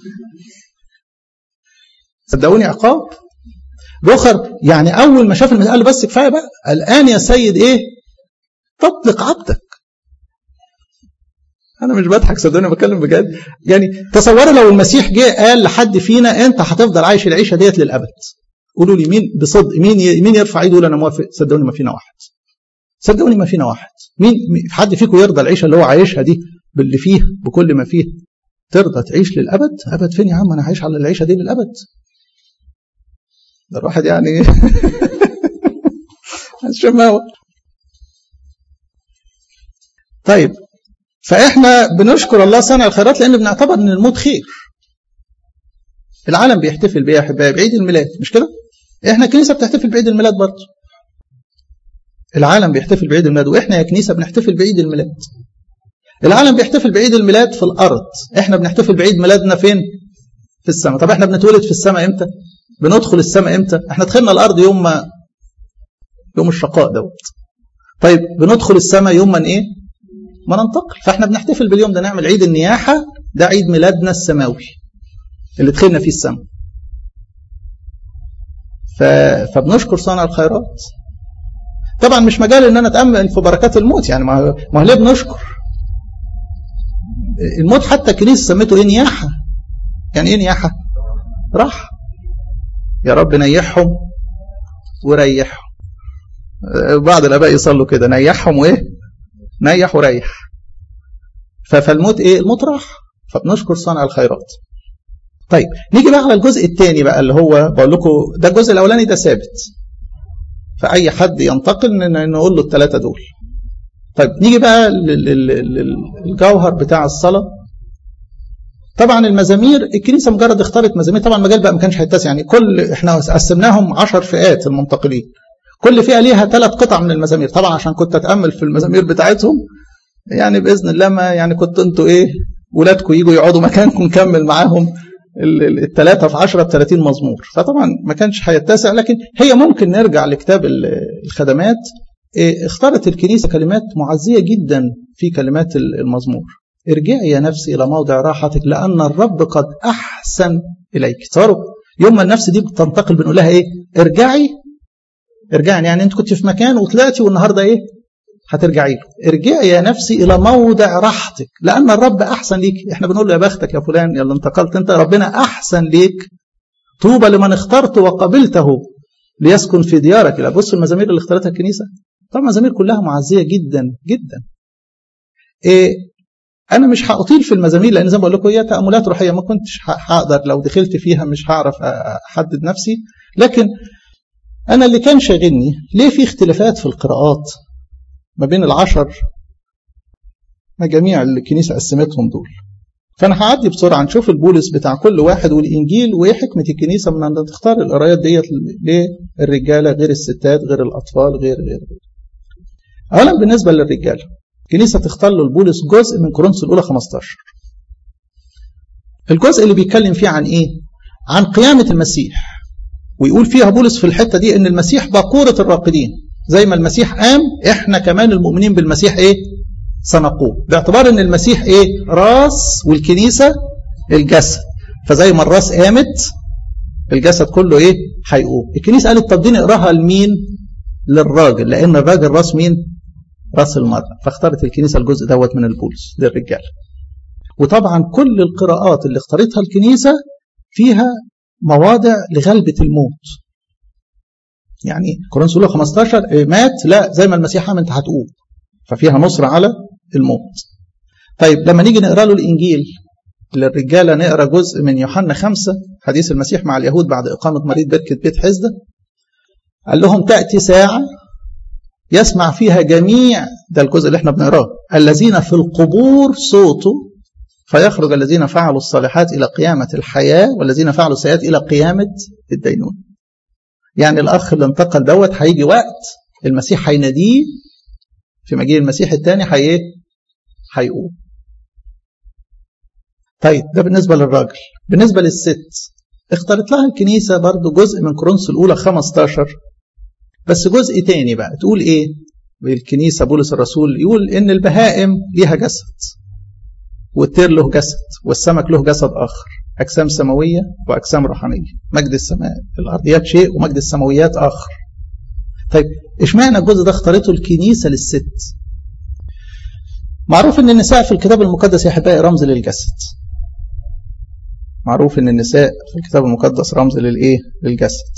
صدقوني عقاب رخر يعني اول ما شاف المسيح قال له بس كفايه بقى الان يا سيد ايه تطلق عبدك انا مش بضحك صدقوني بتكلم بجد يعني تصوروا لو المسيح جه قال لحد فينا انت هتفضل عايش العيشه ديت للابد قولوا لي مين بصدق مين مين يرفع ايده يقول انا موافق صدقوني ما فينا واحد صدقوني ما فينا واحد مين حد فيكم يرضى العيشه اللي هو عايشها دي باللي فيها بكل ما فيها ترضى تعيش للابد ابد فين يا عم انا عايش على العيشه دي للابد ده الواحد يعني شماوه طيب فاحنا بنشكر الله صانع الخيرات لان بنعتبر ان الموت خير العالم بيحتفل بيه يا احبائي بعيد الميلاد مش كده احنا الكنيسه بتحتفل بعيد الميلاد برضه العالم بيحتفل بعيد الميلاد واحنا يا كنيسه بنحتفل بعيد الميلاد العالم بيحتفل بعيد الميلاد في الارض احنا بنحتفل بعيد ميلادنا فين في السماء طب احنا بنتولد في السماء امتى بندخل السماء امتى احنا دخلنا الارض يوم ما يوم الشقاء دوت طيب بندخل السماء يوم من ايه ما ننتقل فاحنا بنحتفل باليوم ده نعمل عيد النياحه ده عيد ميلادنا السماوي اللي دخلنا فيه السماء ف... فبنشكر صانع الخيرات طبعا مش مجال ان انا اتامل في بركات الموت يعني ما ما ليه بنشكر الموت حتى الكنيسه سميته ايه نياحه يعني ايه نياحه راح يا رب نيحهم وريحهم بعض الاباء يصلوا كده نيحهم وايه نيح وريح فالموت ايه الموت راح فبنشكر صانع الخيرات طيب نيجي بقى على الجزء الثاني بقى اللي هو بقول لكم ده الجزء الاولاني ده ثابت فاي حد ينتقل نقول له الثلاثه دول طيب نيجي بقى للجوهر بتاع الصلاه طبعا المزامير الكنيسه مجرد اختارت مزامير طبعا المجال بقى ما كانش هيتسع يعني كل احنا قسمناهم 10 فئات المنتقلين كل فئه ليها ثلاث قطع من المزامير طبعا عشان كنت اتامل في المزامير بتاعتهم يعني باذن الله ما يعني كنت انتوا ايه ولادكم يجوا يقعدوا مكانكم نكمل معاهم الثلاثة في 10 ب 30 مزمور فطبعا ما كانش هيتسع لكن هي ممكن نرجع لكتاب الخدمات اختارت الكنيسة كلمات معزية جدا في كلمات المزمور ارجعي يا نفسي إلى موضع راحتك لأن الرب قد أحسن إليك تصوروا يوم ما النفس دي بتنتقل بنقول لها إيه ارجعي ارجعي يعني أنت كنت في مكان وطلعتي والنهاردة إيه هترجعي له ارجعي يا نفسي إلى موضع راحتك لأن الرب أحسن ليك احنا بنقول له يا بختك يا فلان يلا انتقلت انت ربنا أحسن ليك طوبى لمن اخترت وقبلته ليسكن في ديارك لا بص المزامير اللي اختارتها الكنيسة طبعا المزامير كلها معزية جدا جدا إيه انا مش هاطيل في المزامير لان زي ما بقول لكم هي تاملات روحيه ما كنتش هقدر لو دخلت فيها مش هعرف احدد نفسي لكن انا اللي كان شاغلني ليه في اختلافات في القراءات ما بين العشر مجاميع اللي الكنيسه قسمتهم دول فانا هعدي بسرعه نشوف البولس بتاع كل واحد والانجيل وايه حكمه الكنيسه من ان تختار القرايات ديت للرجاله غير الستات غير الاطفال غير غير غير اولا بالنسبه للرجاله الكنيسة تختار له البولس جزء من كورنثوس الأولى 15 الجزء اللي بيتكلم فيه عن إيه؟ عن قيامة المسيح ويقول فيها بولس في الحتة دي إن المسيح باقورة الراقدين زي ما المسيح قام إحنا كمان المؤمنين بالمسيح إيه؟ سنقوم باعتبار إن المسيح إيه؟ راس والكنيسة الجسد فزي ما الراس قامت الجسد كله إيه؟ هيقوم الكنيسة قالت طب دي نقراها لمين؟ للراجل لأن الراجل راس مين؟ راس المرأة فاختارت الكنيسة الجزء دوت من البولس للرجال وطبعا كل القراءات اللي اختارتها الكنيسة فيها مواضع لغلبة الموت يعني كورنثوس الاولى 15 مات لا زي ما المسيح قام انت هتقوم ففيها نصر على الموت طيب لما نيجي نقرا له الانجيل للرجاله نقرا جزء من يوحنا خمسة حديث المسيح مع اليهود بعد اقامه مريض بركه بيت حزده قال لهم تاتي ساعه يسمع فيها جميع ده الجزء اللي احنا بنقراه الذين في القبور صوته فيخرج الذين فعلوا الصالحات إلى قيامة الحياة والذين فعلوا السيئات إلى قيامة الدينون يعني الأخ اللي انتقل دوت هيجي وقت المسيح هيناديه في مجيء المسيح الثاني هي هيقوم طيب ده بالنسبة للراجل بالنسبة للست اختارت لها الكنيسة برضو جزء من كورنثوس الأولى 15 بس جزء تاني بقى تقول ايه بالكنيسة بولس الرسول يقول ان البهائم ليها جسد والطير له جسد والسمك له جسد آخر أجسام سماوية وأجسام روحانية مجد السماء الأرضيات شيء ومجد السماويات آخر طيب اشمعنى الجزء ده اختارته الكنيسة للست معروف ان النساء في الكتاب المقدس يا احبائي رمز للجسد معروف ان النساء في الكتاب المقدس رمز للايه للجسد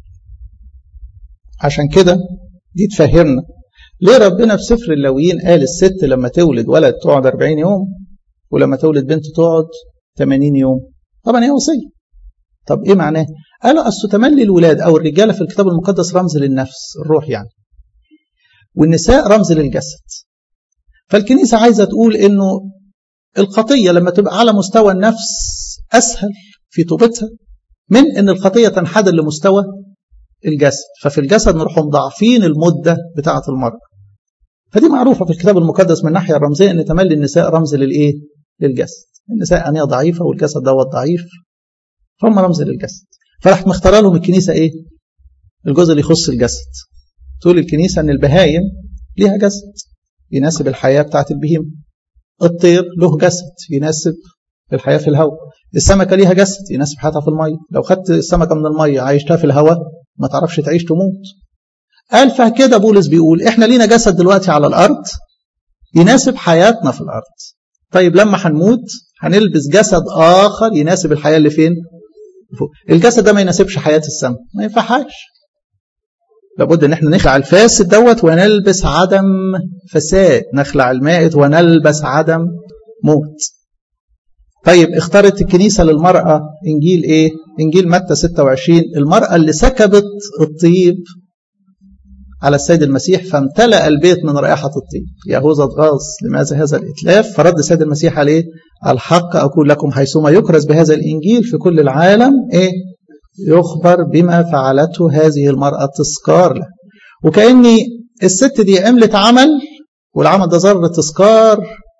عشان كده دي تفهمنا ليه ربنا في سفر اللاويين قال الست لما تولد ولد تقعد 40 يوم ولما تولد بنت تقعد 80 يوم طبعا هي وصيه طب ايه معناه قالوا اصل تملي الولاد او الرجاله في الكتاب المقدس رمز للنفس الروح يعني والنساء رمز للجسد فالكنيسه عايزه تقول انه الخطيه لما تبقى على مستوى النفس اسهل في توبتها من ان الخطيه تنحدر لمستوى الجسد ففي الجسد نروح مضاعفين المده بتاعه المراه فدي معروفه في الكتاب المقدس من الناحيه الرمزيه ان تملي النساء رمز للايه للجسد النساء انيه ضعيفه والجسد دوت ضعيف فهم رمز للجسد فراح مختاره لهم الكنيسه ايه الجزء اللي يخص الجسد تقول الكنيسه ان البهايم ليها جسد يناسب الحياه بتاعه البهيمه الطير له جسد يناسب الحياه في الهواء السمكه ليها جسد يناسب حياتها في الميه لو خدت السمكه من الميه عايشتها في الهواء ما تعرفش تعيش تموت قال فكده بولس بيقول احنا لينا جسد دلوقتي على الارض يناسب حياتنا في الارض طيب لما هنموت هنلبس جسد اخر يناسب الحياه اللي فين فوق. الجسد ده ما يناسبش حياه السماء ما ينفعهاش لابد ان احنا نخلع الفاسد دوت ونلبس عدم فساد نخلع المائت ونلبس عدم موت طيب اختارت الكنيسة للمرأة إنجيل إيه؟ إنجيل متى 26 المرأة اللي سكبت الطيب على السيد المسيح فامتلأ البيت من رائحة الطيب يهوذا اتغاظ لماذا هذا الإتلاف فرد السيد المسيح عليه الحق أقول لكم حيثما يكرز بهذا الإنجيل في كل العالم إيه يخبر بما فعلته هذه المرأة تذكار له وكأني الست دي عملت عمل والعمل ده ذر تذكار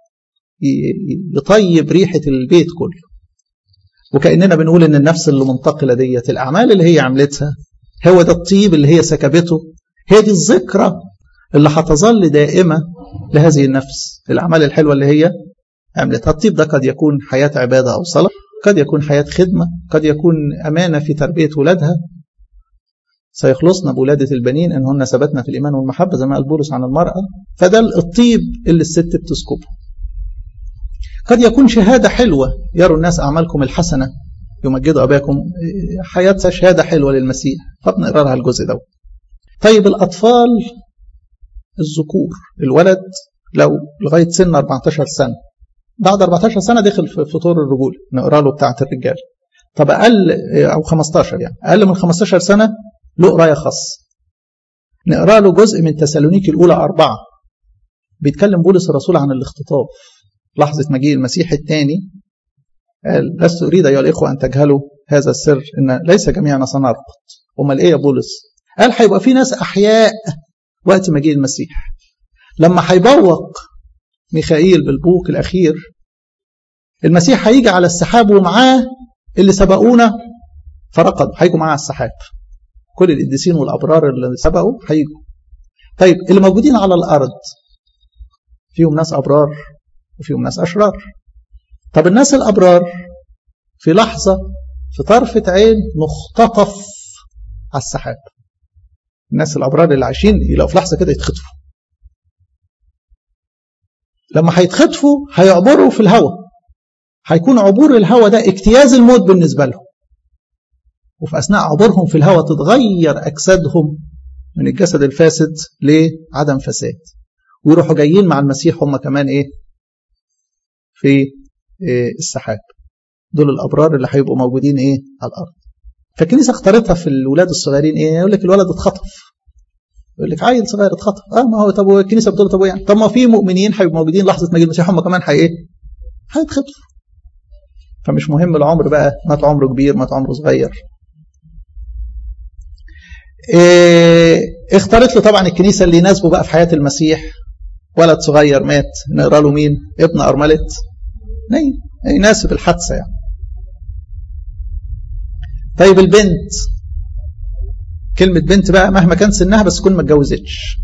يطيب ريحة البيت كله وكأننا بنقول إن النفس اللي منتقلة ديت الأعمال اللي هي عملتها هو ده الطيب اللي هي سكبته هي دي الذكرى اللي هتظل دائمة لهذه النفس الأعمال الحلوة اللي هي عملتها الطيب ده قد يكون حياة عبادة أو صلاة قد يكون حياة خدمة قد يكون أمانة في تربية ولادها سيخلصنا بولادة البنين إن هن ثبتنا في الإيمان والمحبة زي ما قال بولس عن المرأة فده الطيب اللي الست بتسكبه قد يكون شهادة حلوة يروا الناس أعمالكم الحسنة يمجدوا أباكم حياتها شهادة حلوة للمسيح فبنقرا لها الجزء ده طيب الأطفال الذكور الولد لو لغاية سن 14 سنة بعد 14 سنة دخل في فطور الرجولة نقرا له بتاعة الرجال طب أقل أو 15 يعني أقل من 15 سنة له قراية خاصة نقرا له جزء من تسالونيكي الأولى أربعة بيتكلم بولس الرسول عن الاختطاف لحظة مجيء المسيح الثاني قال لست أريد أيها الإخوة أن تجهلوا هذا السر إن ليس جميعنا سنرقط أمال إيه يا بولس قال هيبقى في ناس أحياء وقت مجيء المسيح لما هيبوق ميخائيل بالبوق الأخير المسيح هيجي على السحاب ومعاه اللي سبقونا فرقدوا هيجوا معاه على السحاب كل القديسين والأبرار اللي سبقوا هيجوا طيب اللي موجودين على الأرض فيهم ناس أبرار وفيهم ناس أشرار طب الناس الأبرار في لحظة في طرفة عين مختطف على السحاب الناس الأبرار اللي عايشين يلاقوا في لحظة كده يتخطفوا لما هيتخطفوا هيعبروا في الهواء هيكون عبور الهواء ده اجتياز الموت بالنسبة لهم وفي أثناء عبورهم في الهواء تتغير أجسادهم من الجسد الفاسد لعدم فساد ويروحوا جايين مع المسيح هم كمان إيه في إيه السحاب دول الأبرار اللي هيبقوا موجودين إيه على الأرض فالكنيسة اختارتها في الولاد الصغيرين إيه يقول لك الولد اتخطف يقول لك عيل صغير اتخطف اه ما هو طب الكنيسه بتقول طب يعني طب ما في مؤمنين هيبقوا موجودين لحظه مجيء المسيح هم كمان هي ايه؟ هيتخطفوا فمش مهم العمر بقى مات عمره كبير مات عمره صغير إيه اختارت له طبعا الكنيسه اللي يناسبه بقى في حياه المسيح ولد صغير مات نقرا له مين؟ ابن ارمله نايم يناسب الحادثه يعني طيب البنت كلمة بنت بقى مهما كان سنها بس تكون ما اتجوزتش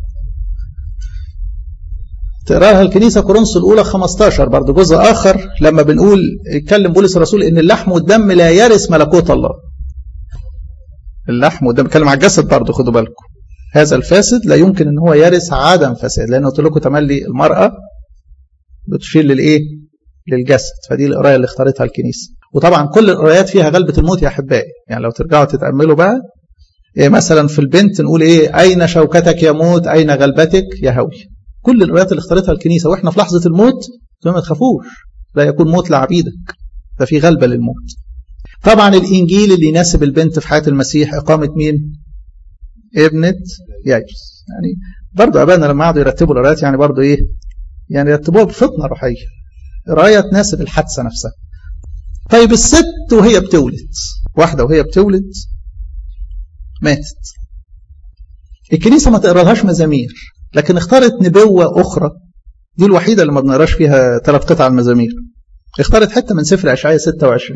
تقراها الكنيسة كورنثوس الأولى 15 برضه جزء آخر لما بنقول يتكلم بولس الرسول إن اللحم والدم لا يرث ملكوت الله اللحم والدم بيتكلم على الجسد برضه خدوا بالكم هذا الفاسد لا يمكن ان هو يرث عدم فساد لان قلت لكم تملي المراه بتشير للايه؟ للجسد فدي القرايه اللي اختارتها الكنيسه وطبعا كل القرايات فيها غلبه الموت يا احبائي يعني لو ترجعوا تتاملوا بقى إيه مثلا في البنت نقول ايه اين شوكتك يا موت اين غلبتك يا هوي كل القرايات اللي اختارتها الكنيسه واحنا في لحظه الموت ما تخافوش لا يكون موت لعبيدك ده في غلبه للموت طبعا الانجيل اللي يناسب البنت في حياه المسيح اقامه مين ابنه يايرس يعني برضه ابانا لما قعدوا يرتبوا القرايات يعني برضه ايه يعني يرتبوها بفطنه روحيه قرايه تناسب الحادثه نفسها طيب الست وهي بتولد واحده وهي بتولد ماتت الكنيسه ما تقرالهاش مزامير لكن اختارت نبوه اخرى دي الوحيده اللي ما بنقراش فيها ثلاث قطع المزامير اختارت حته من سفر اشعياء 26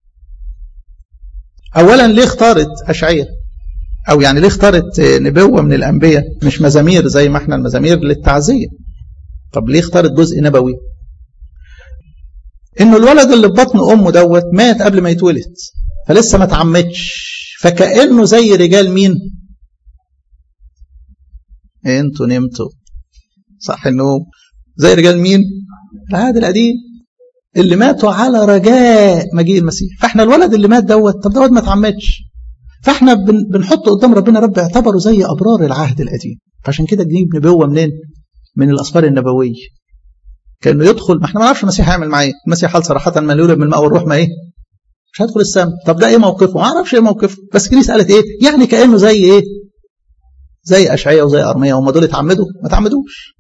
اولا ليه اختارت اشعياء او يعني ليه اختارت نبوه من الانبياء مش مزامير زي ما احنا المزامير للتعزيه طب ليه اختارت جزء نبوي انه الولد اللي في بطن امه دوت مات قبل ما يتولد فلسه ما اتعمدش فكانه زي رجال مين انتوا نمتوا صح النوم زي رجال مين العهد القديم اللي ماتوا على رجاء مجيء المسيح فاحنا الولد اللي مات دوت طب دوت ما اتعمدش فاحنا بن بنحطه قدام ربنا رب اعتبره زي ابرار العهد القديم فعشان كده نجيب نبوه منين من الاسفار النبويه كانه يدخل ما احنا ما نعرفش المسيح هيعمل معاه ايه المسيح قال صراحه من يولد من الماء والروح ما ايه مش هيدخل السماء طب ده ايه موقفه ما اعرفش ايه موقفه بس الكنيسه قالت ايه يعني كانه زي ايه زي اشعياء وزي ارميا هم دول اتعمدوا ما تعمدوش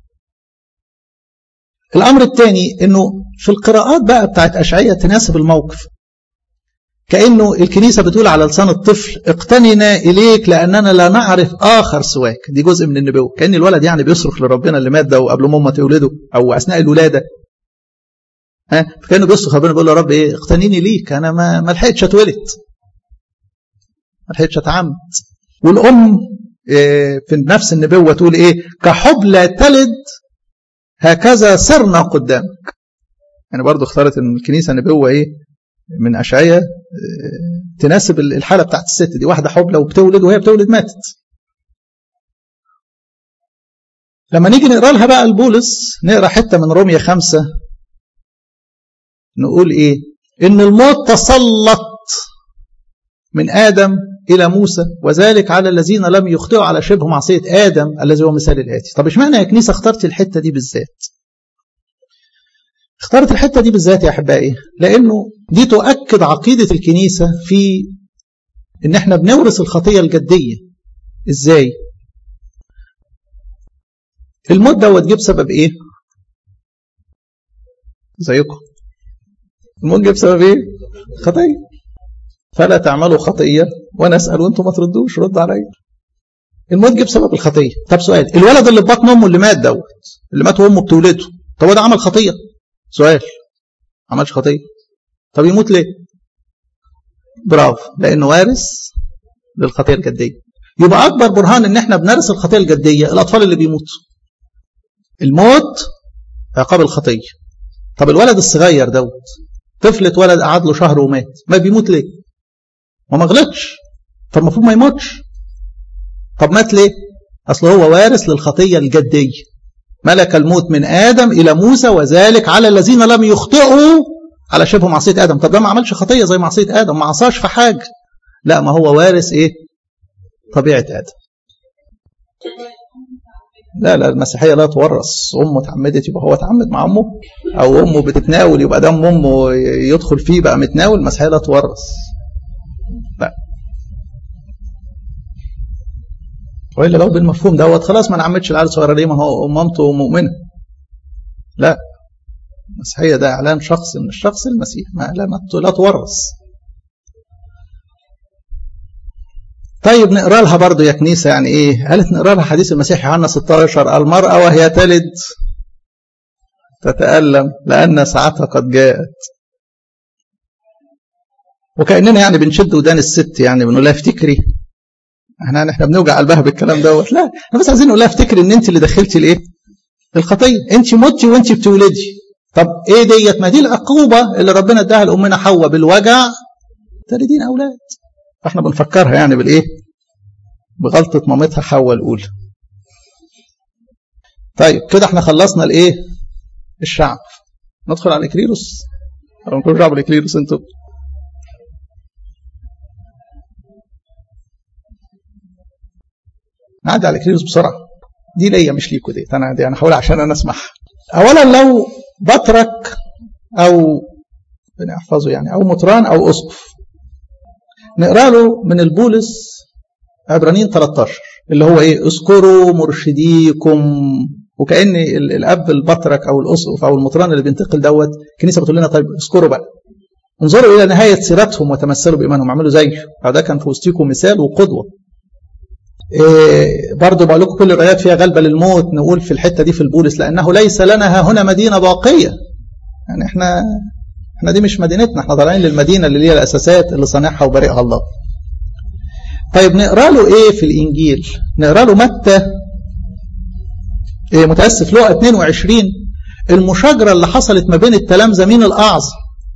الامر الثاني انه في القراءات بقى بتاعت اشعياء تناسب الموقف كانه الكنيسه بتقول على لسان الطفل اقتننا اليك لاننا لا نعرف اخر سواك دي جزء من النبوه كان الولد يعني بيصرخ لربنا اللي مات ده وقبل ما امه تولده او اثناء الولاده ها فكانه بيصرخ ربنا بيقول له يا رب ايه اقتنيني ليك انا ما ما لحقتش اتولد ما لحقتش اتعمد والام إيه في نفس النبوه تقول ايه كحبلى تلد هكذا سرنا قدامك يعني برضو اختارت ان الكنيسه نبوه ايه من اشعياء تناسب الحاله بتاعت الست دي واحده حبلى وبتولد وهي بتولد ماتت لما نيجي نقرا لها بقى البولس نقرا حته من رومية خمسة نقول ايه ان الموت تسلط من ادم الى موسى وذلك على الذين لم يخطئوا على شبه معصيه ادم الذي هو مثال الاتي طب اشمعنى يا كنيسه اخترت الحته دي بالذات اخترت الحته دي بالذات يا احبائي لانه دي تؤكد عقيده الكنيسه في ان احنا بنورث الخطيه الجديه ازاي الموت دوت جه بسبب ايه زيكم الموت جه بسبب ايه خطيه فلا تعملوا خطيه وانا اسال وانتم ما تردوش رد عليا الموت جه بسبب الخطيه طب سؤال الولد اللي في بطن امه اللي مات دوت اللي مات وامه بتولده طب هو ده عمل خطيه سؤال عملش خطيه طب يموت ليه برافو لانه وارث للخطيه الجديه يبقى اكبر برهان ان احنا بنرث الخطيه الجديه الاطفال اللي بيموتوا الموت عقاب الخطيه طب الولد الصغير دوت طفل اتولد قعد له شهر ومات ما بيموت ليه ما ما غلطش فالمفروض ما يموتش طب مات ليه اصل هو وارث للخطيه الجديه ملك الموت من ادم الى موسى وذلك على الذين لم يخطئوا على شبه معصيه ادم طب ده ما عملش خطيه زي معصيه ادم ما عصاش في حاجه لا ما هو وارث ايه طبيعه ادم لا لا المسيحيه لا تورث امه اتعمدت يبقى هو اتعمد مع امه او امه بتتناول يبقى دم امه يدخل فيه بقى متناول المسيحيه لا تورث لا والا لو بالمفهوم دوت خلاص ما نعمدش العيال الصغيره ليه ما هو مامته مؤمنه لا المسيحيه ده اعلان شخص من الشخص المسيح ما لا لا تورث طيب نقرا لها برضه يا كنيسه يعني ايه؟ قالت نقرا لها حديث المسيح يوحنا 16 المراه وهي تلد تتألم لأن ساعتها قد جاءت. وكأننا يعني بنشد ودان الست يعني بنقول لها افتكري احنا احنا بنوجع قلبها بالكلام دوت لا احنا بس عايزين نقول لها افتكري ان انت اللي دخلتي الايه؟ الخطيه انت متي وانت بتولدي طب ايه ديت ما دي العقوبه اللي ربنا اداها لامنا حواء بالوجع تلدين اولاد فاحنا بنفكرها يعني بالايه بغلطه مامتها حواء الاولى طيب كده احنا خلصنا الايه الشعب ندخل على الاكليروس ولا نكون شعب الاكليروس انتوا نعدي على الاكليروس بسرعه دي ليا مش ليكوا دي انا دي انا هقول عشان انا اسمعها اولا لو بطرك او بنحفظه يعني او مطران او اسقف نقرا له من البولس عبرانيين 13 اللي هو ايه اذكروا مرشديكم وكان الاب البطرك او الاسقف او المطران اللي بينتقل دوت الكنيسه بتقول لنا طيب اذكروا بقى انظروا الى نهايه سيرتهم وتمثلوا بايمانهم اعملوا زيه ده كان في وسطكم مثال وقدوه إيه برضه بقول لكم كل الآيات فيها غلبة للموت نقول في الحتة دي في البولس لأنه ليس لنا ها هنا مدينة باقية يعني احنا احنا دي مش مدينتنا احنا طالعين للمدينة اللي ليها الأساسات اللي صانعها وبارئها الله طيب نقرا له ايه في الإنجيل نقرا له متى إيه متأسف لقى 22 المشاجرة اللي حصلت ما بين التلامذة مين الأعظم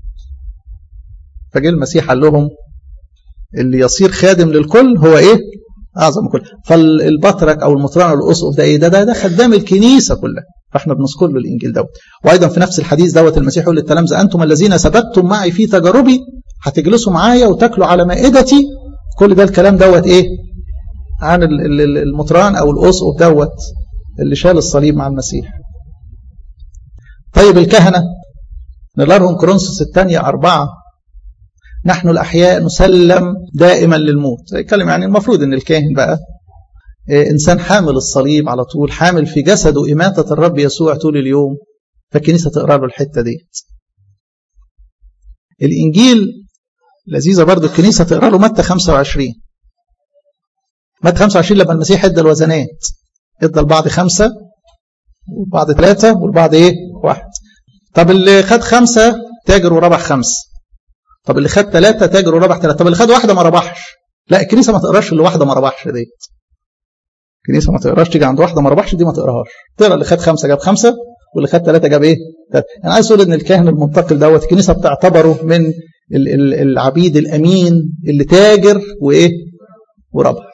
فجه المسيح قال لهم اللي يصير خادم للكل هو ايه اعظم كل فالبطرك او المطران او الاسقف ده ايه ده ده, ده خدام الكنيسه كلها فاحنا بنذكر له الانجيل دوت وايضا في نفس الحديث دوت المسيح يقول للتلامذه انتم الذين ثبتتم معي في تجاربي هتجلسوا معايا وتاكلوا على مائدتي كل ده الكلام دوت ايه عن المطران او الاسقف دوت اللي شال الصليب مع المسيح طيب الكهنة نلارهم كورنثوس الثانية أربعة نحن الأحياء نسلم دائما للموت يتكلم يعني المفروض أن الكاهن بقى إنسان حامل الصليب على طول حامل في جسده إماتة الرب يسوع طول اليوم فالكنيسة تقرأ له الحتة ديت الإنجيل لذيذة برضو الكنيسة تقرأ له متى 25 متى 25 لما المسيح ادى الوزنات ادى البعض خمسة والبعض ثلاثة والبعض ايه واحد طب اللي خد خمسة تاجر وربح خمسة طب اللي خد ثلاثة تاجر وربح ثلاثة طب اللي خد واحدة ما ربحش لا الكنيسة ما تقراش اللي واحدة ما ربحش ديت الكنيسة ما تقراش تيجي عند واحدة ما ربحش دي ما تقراهاش تقرا اللي خد خمسة جاب خمسة واللي خد ثلاثة جاب ايه ثلاثة. انا عايز اقول ان الكاهن المنتقل دوت الكنيسة بتعتبره من العبيد الامين اللي تاجر وايه وربح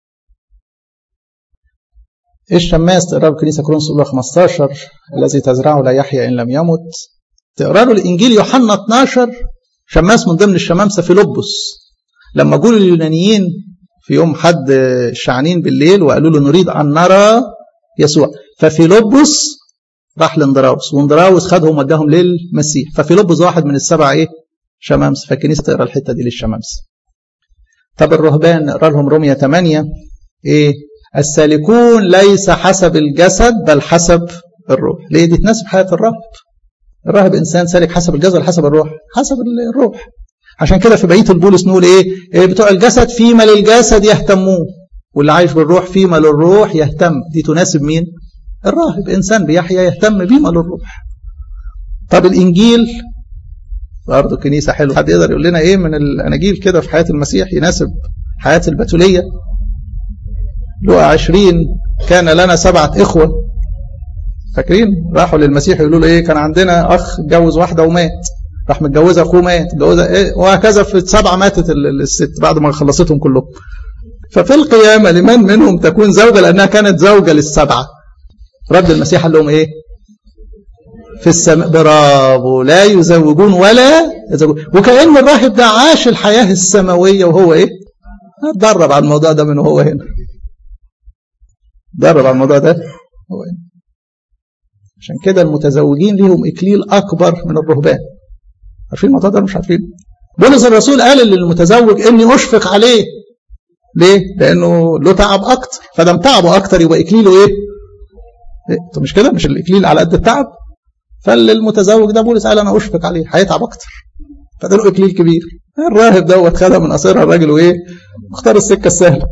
الشماس تقرا له الكنيسه كورنثوس الاولى 15 الذي تزرعه لا يحيى ان لم يمت تقرا له الانجيل يوحنا 12 شماس من ضمن الشمامسه فيلبس لما جول اليونانيين في يوم حد الشعانين بالليل وقالوا له نريد ان نرى يسوع ففيلبس راح لاندراوس واندراوس خدهم وداهم للمسيح ففيلبس واحد من السبع ايه شمامسه فالكنيسه تقرا الحته دي للشمامسه طب الرهبان نقرا لهم رومية 8 ايه السالكون ليس حسب الجسد بل حسب الروح ليه دي تناسب حياة الراهب الراهب إنسان سالك حسب الجسد ولا حسب الروح حسب الروح عشان كده في بقية البولس نقول إيه؟, إيه بتوع الجسد فيما للجسد يهتمون واللي عايش بالروح فيما للروح يهتم دي تناسب مين الراهب إنسان بيحيا يهتم بما للروح طب الإنجيل برضه كنيسة حلوة حد يقدر يقول لنا إيه من الأناجيل كده في حياة المسيح يناسب حياة البتولية لقى عشرين كان لنا سبعة إخوة فاكرين راحوا للمسيح يقولوا له إيه كان عندنا أخ اتجوز واحدة ومات راح متجوزة أخوه مات اتجوزها إيه وهكذا في سبعة ماتت الست بعد ما خلصتهم كلهم ففي القيامة لمن منهم تكون زوجة لأنها كانت زوجة للسبعة رد المسيح قال لهم إيه في السماء برافو لا يزوجون ولا يزوجون وكأن الراهب ده عاش الحياة السماوية وهو إيه اتدرب على الموضوع ده من وهو هنا درب على الموضوع ده هو عشان كده المتزوجين ليهم إكليل أكبر من الرهبان عارفين الموضوع ده مش عارفين بولس الرسول قال للمتزوج إني أشفق عليه ليه؟ لأنه له تعب أكتر فدام تعبه أكتر يبقى إكليله إيه؟ إيه؟ مش كده؟ مش الإكليل على قد التعب فالمتزوج ده بولس قال أنا أشفق عليه هيتعب أكتر فده له إكليل كبير الراهب دوت خدها من قصيرها الراجل وإيه؟ مختار السكة السهلة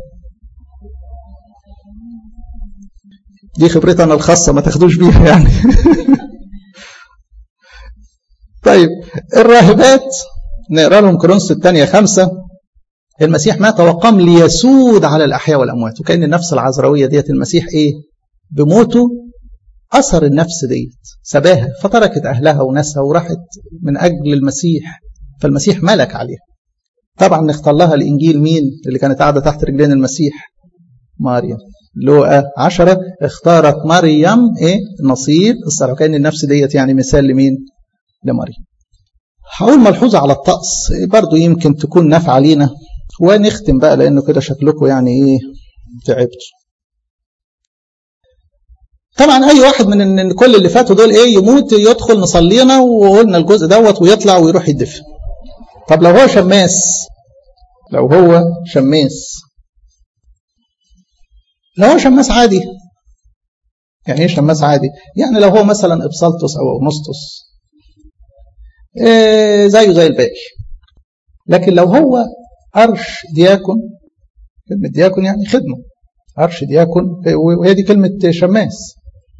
دي خبرتي انا الخاصه ما تاخدوش بيها يعني طيب الراهبات نقرا لهم كورنثوس الثانيه خمسه المسيح مات وقام ليسود على الاحياء والاموات وكان النفس العذراويه ديت المسيح ايه بموته اثر النفس ديت سباها فتركت اهلها وناسها وراحت من اجل المسيح فالمسيح ملك عليها طبعا نختار لها الانجيل مين اللي كانت قاعده تحت رجلين المسيح مريم لوقا عشرة اختارت مريم ايه نصيب الصلاة كأن النفس ديت يعني مثال لمين لمريم هقول ملحوظة على الطقس برضو يمكن تكون نافعة لينا ونختم بقى لأنه كده شكلكم يعني ايه تعبتوا طبعا اي واحد من كل اللي فاتوا دول ايه يموت يدخل نصلينا وقلنا الجزء دوت ويطلع ويروح يدفن طب لو هو شماس لو هو شماس لو هو شماس عادي يعني ايه شماس عادي يعني لو هو مثلا ابسلطس او اغنسطس إيه زيه زي الباقي لكن لو هو أرش دياكون كلمة دياكون يعني خدمة أرش دياكون وهي دي كلمة شماس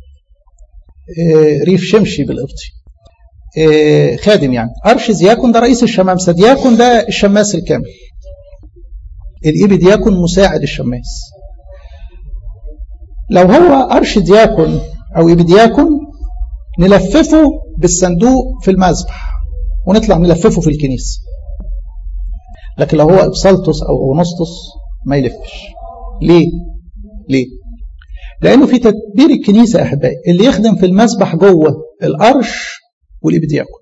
إيه ريف شمشي بالقبطي إيه خادم يعني أرش دياكون ده رئيس الشمامسة دياكون ده الشماس الكامل الإيبي دياكون مساعد الشماس لو هو أرش دياكون أو إبدياكون نلففه بالصندوق في المذبح ونطلع نلففه في الكنيسة لكن لو هو إبسلطس أو أونسطس ما يلفش ليه؟ ليه؟ لأنه في تدبير الكنيسة يا أحبائي اللي يخدم في المذبح جوه الأرش والإبدياكون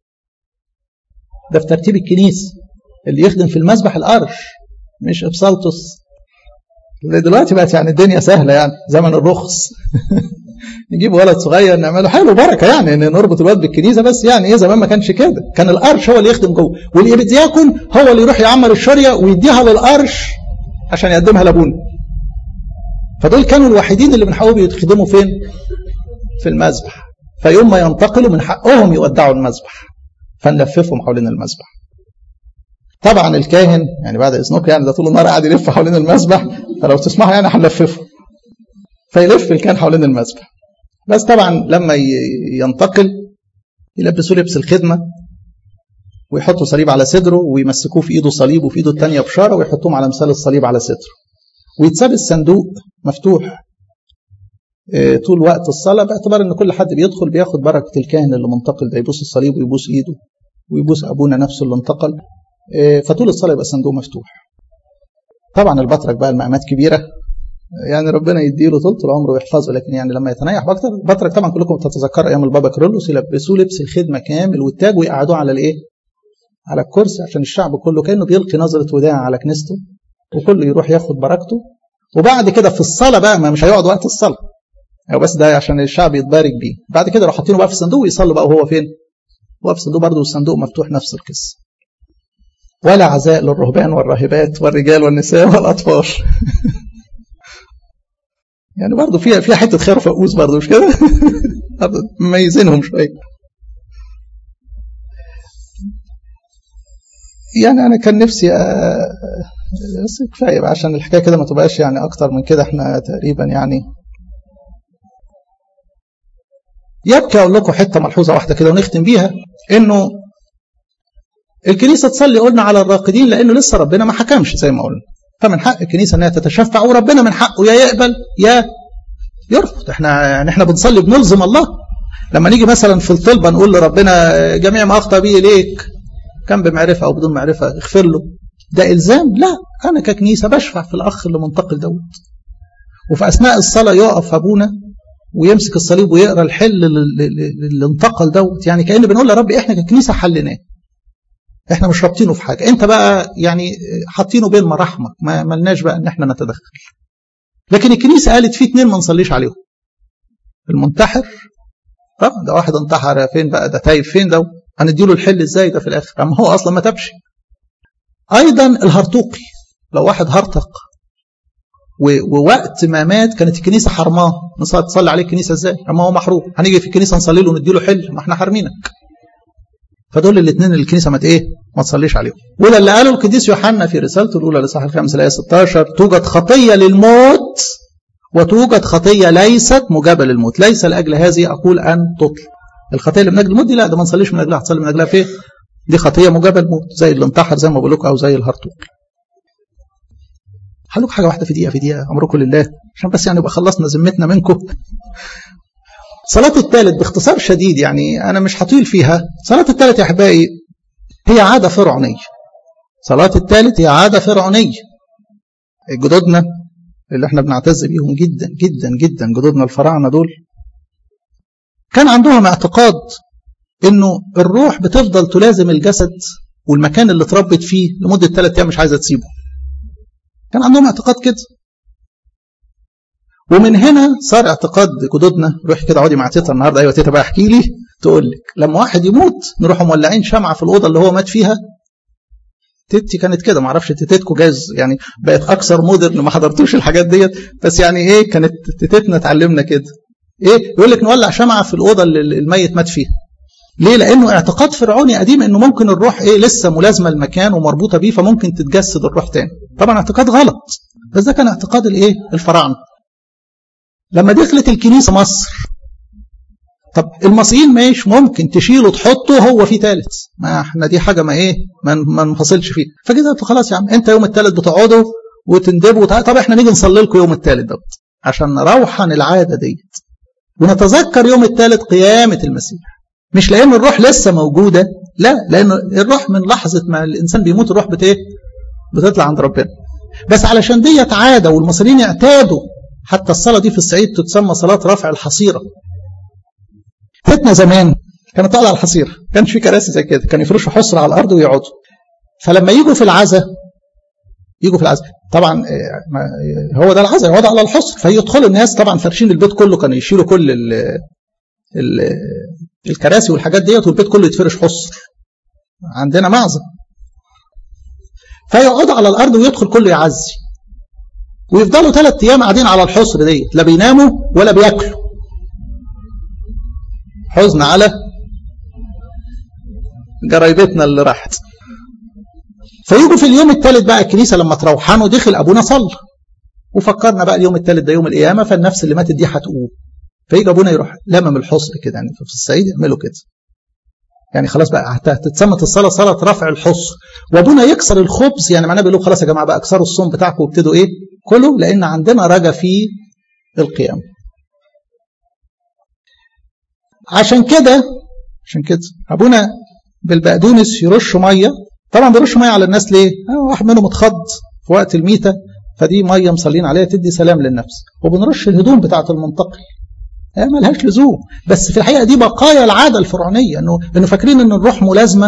ده في ترتيب الكنيسة اللي يخدم في المذبح الأرش مش إبسلطس دلوقتي بقت يعني الدنيا سهلة يعني زمن الرخص نجيب ولد صغير نعمله حلو بركه يعني ان نربط الواد بالكنيسه بس يعني ايه زمان ما كانش كده كان القرش هو اللي يخدم جوه والابدياكون هو اللي يروح يعمر الشريه ويديها للقرش عشان يقدمها لابونا فدول كانوا الوحيدين اللي من حقهم يخدموا فين في المذبح فيوم ما ينتقلوا من حقهم يودعوا المذبح فنلففهم حوالين المذبح طبعا الكاهن يعني بعد اذنكم يعني ده طول النهار قاعد يلف حوالين المذبح فلو تسمحوا يعني هنلففه فيلف الكاهن حوالين المذبح بس طبعا لما ينتقل يلبسوه لبس الخدمه ويحطوا صليب على صدره ويمسكوه في ايده صليب وفي ايده الثانيه بشاره ويحطوهم على مثال الصليب على صدره ويتساب الصندوق مفتوح طول وقت الصلاة باعتبار ان كل حد بيدخل بياخد بركة الكاهن اللي منتقل ده يبوس الصليب ويبوس ايده ويبوس ابونا نفسه اللي انتقل فطول الصلاة يبقى الصندوق مفتوح طبعا البطرك بقى المقامات كبيرة يعني ربنا يديله طول العمر ويحفظه لكن يعني لما يتنيح بكتر البطرك طبعا كلكم تتذكروا ايام البابا كرولوس يلبسوه لبس الخدمه كامل والتاج ويقعدوه على الايه؟ على الكرسي عشان الشعب كله كانه بيلقي نظره وداع على كنيسته وكله يروح ياخد بركته وبعد كده في الصلاه بقى ما مش هيقعد وقت الصلاه هو بس ده عشان الشعب يتبارك بيه بعد كده راح حاطينه بقى في الصندوق ويصلي بقى وهو فين؟ هو في الصندوق برضه والصندوق مفتوح نفس القصه ولا عزاء للرهبان والراهبات والرجال والنساء والاطفال يعني برضه فيها فيها حته خير وفقوس برضه مش كده؟ مميزينهم شويه. يعني انا كان نفسي أ... بس كفايه بقى عشان الحكايه كده ما تبقاش يعني اكتر من كده احنا تقريبا يعني يبكي اقول لكم حته ملحوظه واحده كده ونختم بيها انه الكنيسه تصلي قلنا على الراقدين لانه لسه ربنا ما حكمش زي ما قلنا فمن حق الكنيسه انها تتشفع وربنا من حقه يا يقبل يا يرفض احنا يعني احنا بنصلي بنلزم الله لما نيجي مثلا في الطلبه نقول لربنا جميع ما اخطا به اليك كان بمعرفه او بدون معرفه اغفر له ده الزام لا انا ككنيسه بشفع في الاخ اللي منتقل دوت وفي اثناء الصلاه يقف ابونا ويمسك الصليب ويقرا الحل اللي انتقل دوت يعني كان بنقول يا رب احنا ككنيسه حليناه احنا مش رابطينه في حاجه انت بقى يعني حاطينه بين مراحمك ما ملناش بقى ان احنا نتدخل لكن الكنيسه قالت في اتنين ما نصليش عليهم المنتحر طب ده واحد انتحر فين بقى ده تايب فين ده هنديله الحل ازاي ده في الاخر اما هو اصلا ما تبش ايضا الهرطوقي لو واحد هرطق ووقت ما مات كانت الكنيسه حرماه نصلي عليه الكنيسه ازاي اما هو محروم هنيجي في الكنيسه نصلي له ونديله حل ما احنا حارمينك فدول الاثنين اللي الكنيسه ما ايه ما تصليش عليهم ولا اللي قاله القديس يوحنا في رسالته الاولى لصح الخامس الايه 16 توجد خطيه للموت وتوجد خطيه ليست مجابه للموت ليس لاجل هذه اقول ان تطل الخطيه اللي من اجل الموت دي لا ده ما نصليش من اجلها هتصلي من اجلها فين دي خطيه مجابه للموت زي اللي انتحر زي ما بقول لكم او زي الهرطوق هقول حاجه واحده في دقيقه في دقيقه امركم لله عشان بس يعني يبقى خلصنا ذمتنا منكم صلاة الثالث باختصار شديد يعني أنا مش هطيل فيها صلاة الثالث يا أحبائي هي عادة فرعونية صلاة الثالث هي عادة فرعونية جدودنا اللي احنا بنعتز بيهم جدا جدا جدا جدودنا الفراعنة دول كان عندهم اعتقاد انه الروح بتفضل تلازم الجسد والمكان اللي اتربت فيه لمدة ثلاث ايام مش عايزة تسيبه كان عندهم اعتقاد كده ومن هنا صار اعتقاد جدودنا روح كده اقعدي مع تيتا النهارده ايوه تيتا بقى احكي لي تقول لك لما واحد يموت نروح مولعين شمعه في الاوضه اللي هو مات فيها تيتي كانت كده ما اعرفش تيتكو جاز يعني بقت اكثر مودرن ما حضرتوش الحاجات ديت بس يعني ايه كانت تيتنا اتعلمنا كده ايه يقول لك نولع شمعه في الاوضه اللي الميت مات فيها ليه لانه اعتقاد فرعوني قديم انه ممكن الروح ايه لسه ملازمه المكان ومربوطه بيه فممكن تتجسد الروح تاني طبعا اعتقاد غلط بس ده كان اعتقاد الايه الفراعنه لما دخلت الكنيسه مصر طب المصريين ماشي ممكن تشيله تحطه هو في ثالث ما احنا دي حاجه ما ايه ما ما نفصلش فيها فكده قلت خلاص يا عم انت يوم الثالث بتقعدوا وتندبوا طب احنا نيجي نصلي لكم يوم الثالث دوت عشان نروحن العاده ديت ونتذكر يوم الثالث قيامه المسيح مش لان الروح لسه موجوده لا لان الروح من لحظه ما الانسان بيموت الروح بت ايه بتطلع عند ربنا بس علشان ديت عاده والمصريين اعتادوا حتى الصلاة دي في الصعيد تتسمى صلاة رفع الحصيرة فتنا زمان كانت طالعة على الحصيرة كانش في كراسي زي كده كان يفرشوا حصرة على الأرض ويقعدوا فلما يجوا في العزاء يجوا في العزاء طبعا هو ده العزاء وضع على الحصر فيدخلوا الناس طبعا فرشين البيت كله كانوا يشيلوا كل ال ال الكراسي والحاجات ديت والبيت كله يتفرش حصر عندنا معزة فيقعدوا على الارض ويدخل كله يعزي ويفضلوا ثلاث ايام قاعدين على الحصر ديت لا بيناموا ولا بياكلوا حزن على جرايبتنا اللي راحت فيجوا في اليوم الثالث بقى الكنيسه لما تروحانوا دخل ابونا صلى وفكرنا بقى اليوم الثالث ده يوم القيامه فالنفس اللي ماتت دي هتقوم فيجي ابونا يروح لمم الحصر كده يعني في الصعيد يعملوا كده يعني خلاص بقى هتتسمت الصلاه صلاه رفع الحصر وابونا يكسر الخبز يعني معناه بيقول خلاص يا جماعه بقى اكسروا الصوم بتاعكم وابتدوا ايه كلوا لان عندنا رجا في القيامه عشان كده عشان كده ابونا بالبقدونس يرش ميه طبعا بيرش ميه على الناس ليه؟ واحد منهم اتخض في وقت الميته فدي ميه مصلين عليها تدي سلام للنفس وبنرش الهدوم بتاعه المنتقل هي ملهاش لزوم بس في الحقيقه دي بقايا العاده الفرعونيه انه انه فاكرين ان الروح ملازمه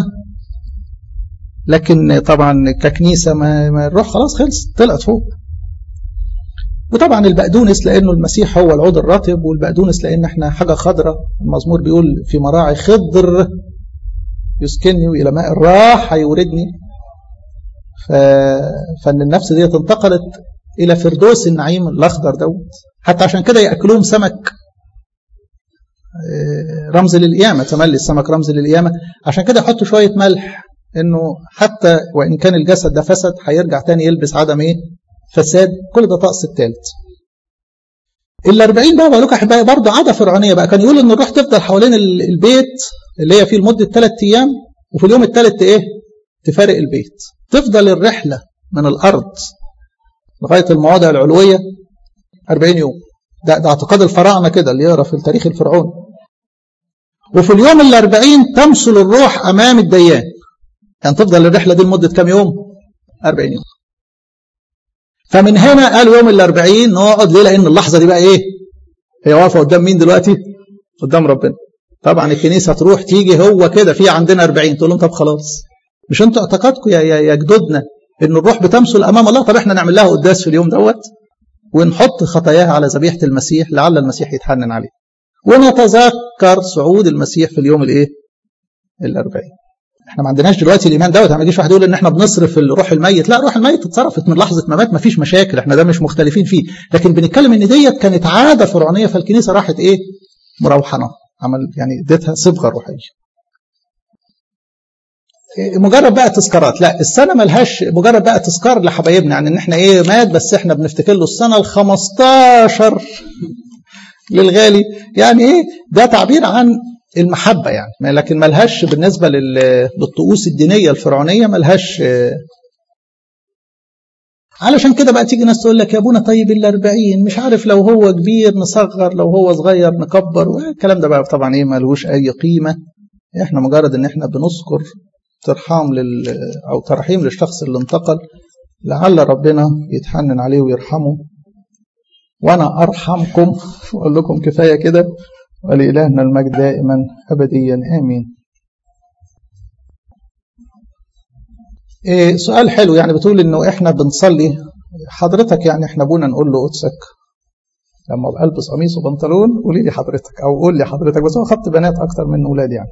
لكن طبعا ككنيسه ما, ما الروح خلاص خلص طلعت فوق وطبعا البقدونس لانه المسيح هو العود الرطب والبقدونس لان احنا حاجه خضراء المزمور بيقول في مراعي خضر يسكنني والى ماء الراحه يوردني ف... فان النفس دي انتقلت الى فردوس النعيم الاخضر دوت حتى عشان كده ياكلوهم سمك رمز للقيامه تملي السمك رمز للقيامه عشان كده يحطوا شويه ملح انه حتى وان كان الجسد ده فسد هيرجع تاني يلبس عدم ايه فساد كل ده طقس الثالث ال 40 بقى بقول لكم احبائي برضه عاده فرعونيه بقى كان يقول ان الروح تفضل حوالين البيت اللي هي فيه لمده ثلاث ايام وفي اليوم الثالث ايه؟ تفارق البيت تفضل الرحله من الارض لغايه المواضع العلويه 40 يوم ده, ده اعتقاد الفراعنه كده اللي يقرا في التاريخ الفرعوني وفي اليوم ال 40 تمثل الروح امام الديان يعني تفضل الرحله دي لمده كام يوم؟ 40 يوم فمن هنا قالوا يوم الأربعين نقعد ليه لأن اللحظة دي بقى إيه هي واقفة قدام مين دلوقتي قدام ربنا طبعا الكنيسة تروح تيجي هو كده في عندنا أربعين تقول لهم طب خلاص مش انتوا اعتقادكم يا, يا, يا جدودنا ان الروح بتمثل امام الله طب احنا نعمل لها قداس في اليوم دوت ونحط خطاياها على ذبيحه المسيح لعل المسيح يتحنن عليه ونتذكر صعود المسيح في اليوم الايه الأربعين احنا ما عندناش دلوقتي الايمان دوت ما يجيش واحد يقول ان احنا بنصرف الروح الميت لا روح الميت اتصرفت من لحظه ما مات ما فيش مشاكل احنا ده مش مختلفين فيه لكن بنتكلم ان ديت كانت عاده فرعونيه فالكنيسه راحت ايه مروحنه عمل يعني اديتها صبغه روحيه مجرد بقى تذكارات لا السنه ملهاش مجرد بقى تذكار لحبايبنا يعني ان احنا ايه مات بس احنا بنفتكر له السنه ال 15 للغالي يعني ايه ده تعبير عن المحبة يعني لكن ملهاش بالنسبة للطقوس الدينية الفرعونية ملهاش علشان كده بقى تيجي ناس تقول لك يا ابونا طيب ال 40 مش عارف لو هو كبير نصغر لو هو صغير نكبر والكلام ده بقى طبعا ايه ملهوش اي قيمه احنا مجرد ان احنا بنذكر ترحام لل او ترحيم للشخص اللي انتقل لعل ربنا يتحنن عليه ويرحمه وانا ارحمكم واقول لكم كفايه كده ولإلهنا المجد دائما أبديا آمين إيه سؤال حلو يعني بتقول إنه إحنا بنصلي حضرتك يعني إحنا أبونا نقول له قدسك لما بلبس قميص وبنطلون قولي لي حضرتك أو قول لي حضرتك بس هو خدت بنات أكتر من أولاد يعني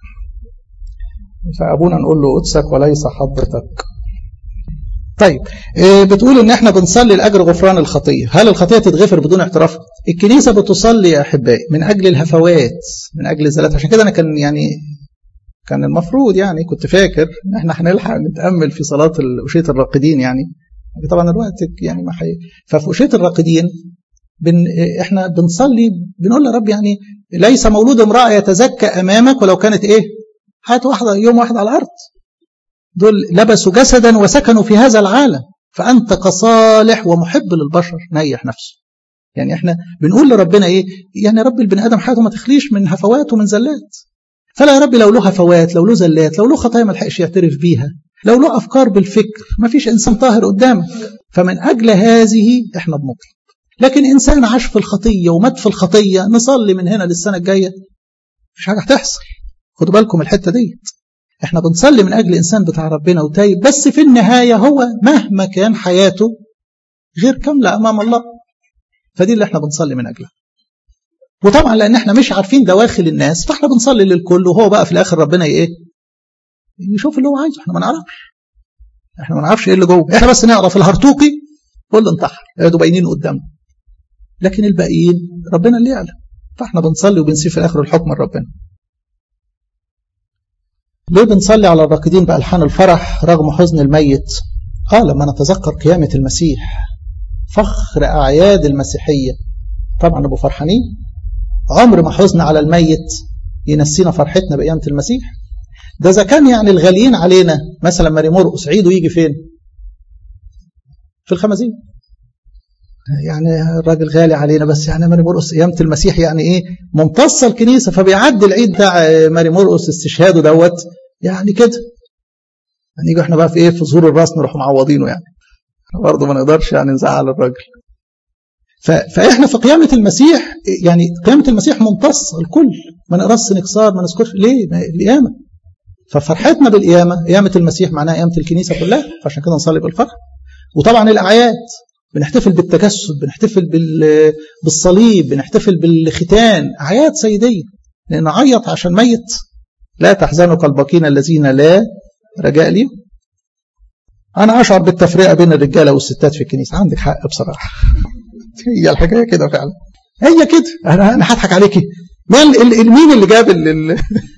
فأبونا نقول له قدسك وليس حضرتك طيب بتقول ان احنا بنصلي لاجل غفران الخطيه هل الخطيه تتغفر بدون اعتراف الكنيسه بتصلي يا احبائي من اجل الهفوات من اجل الزلات عشان كده انا كان يعني كان المفروض يعني كنت فاكر ان احنا هنلحق نتامل في صلاه اشيه الراقدين يعني طبعا الوقت يعني ما حي... ففي اشيه الراقدين بن... احنا بنصلي بنقول يا رب يعني ليس مولود امراه يتزكى امامك ولو كانت ايه حياه واحده يوم واحد على الارض دول لبسوا جسدا وسكنوا في هذا العالم فأنت كصالح ومحب للبشر نيح نفسه يعني احنا بنقول لربنا ايه يعني يا رب البني ادم حياته ما تخليش من هفوات ومن زلات فلا يا رب لو له هفوات لو له زلات لو له خطايا ما لحقش يعترف بيها لو له افكار بالفكر ما فيش انسان طاهر قدامك فمن اجل هذه احنا بنطلب لكن انسان عاش في الخطيه ومات في الخطيه نصلي من هنا للسنه الجايه مش حاجه هتحصل خدوا بالكم الحته ديت احنا بنصلي من اجل انسان بتاع ربنا وتايب بس في النهايه هو مهما كان حياته غير كامله امام الله فدي اللي احنا بنصلي من اجلها وطبعا لان احنا مش عارفين دواخل الناس فاحنا بنصلي للكل وهو بقى في الاخر ربنا ايه يشوف اللي هو عايزه احنا ما نعرفش احنا ما نعرفش ايه اللي جوه احنا بس نعرف الهرطوقي هو اللي انتحر يقعدوا باينين قدامنا لكن الباقيين ربنا اللي يعلم فاحنا بنصلي وبنسيب في الاخر الحكم لربنا ليه بنصلي على الراكدين بألحان الفرح رغم حزن الميت اه لما نتذكر قيامة المسيح فخر أعياد المسيحية طبعا نبقى فرحانين عمر ما حزن على الميت ينسينا فرحتنا بقيامة المسيح ده إذا كان يعني الغاليين علينا مثلا ماري مرقس عيده يجي فين؟ في الخمازين يعني الراجل غالي علينا بس يعني ماري مرقس قيامة المسيح يعني ايه ممتصة الكنيسة فبيعدي العيد بتاع ماري مرقس استشهاده دوت يعني كده يعني يجي احنا بقى في ايه في ظهور الراس نروح معوضينه يعني برضه ما نقدرش يعني نزعل الراجل فاحنا في قيامة المسيح يعني قيامة المسيح ممتص الكل ما نقراش سنكسار ما نذكرش ليه؟ القيامة ففرحتنا بالقيامة قيامة المسيح معناها قيامة الكنيسة كلها فعشان كده نصلي بالفرح وطبعا الأعياد بنحتفل بالتجسد بنحتفل بالصليب بنحتفل بالختان أعياد سيدية لأنه عيط عشان ميت لا تحزنوا كالباقين الذين لا رجاء لي أنا أشعر بالتفرقة بين الرجالة والستات في الكنيسة عندك حق بصراحة هي الحكاية كده فعلا هي كده أنا أنا هضحك عليكي مين مين اللي جاب ال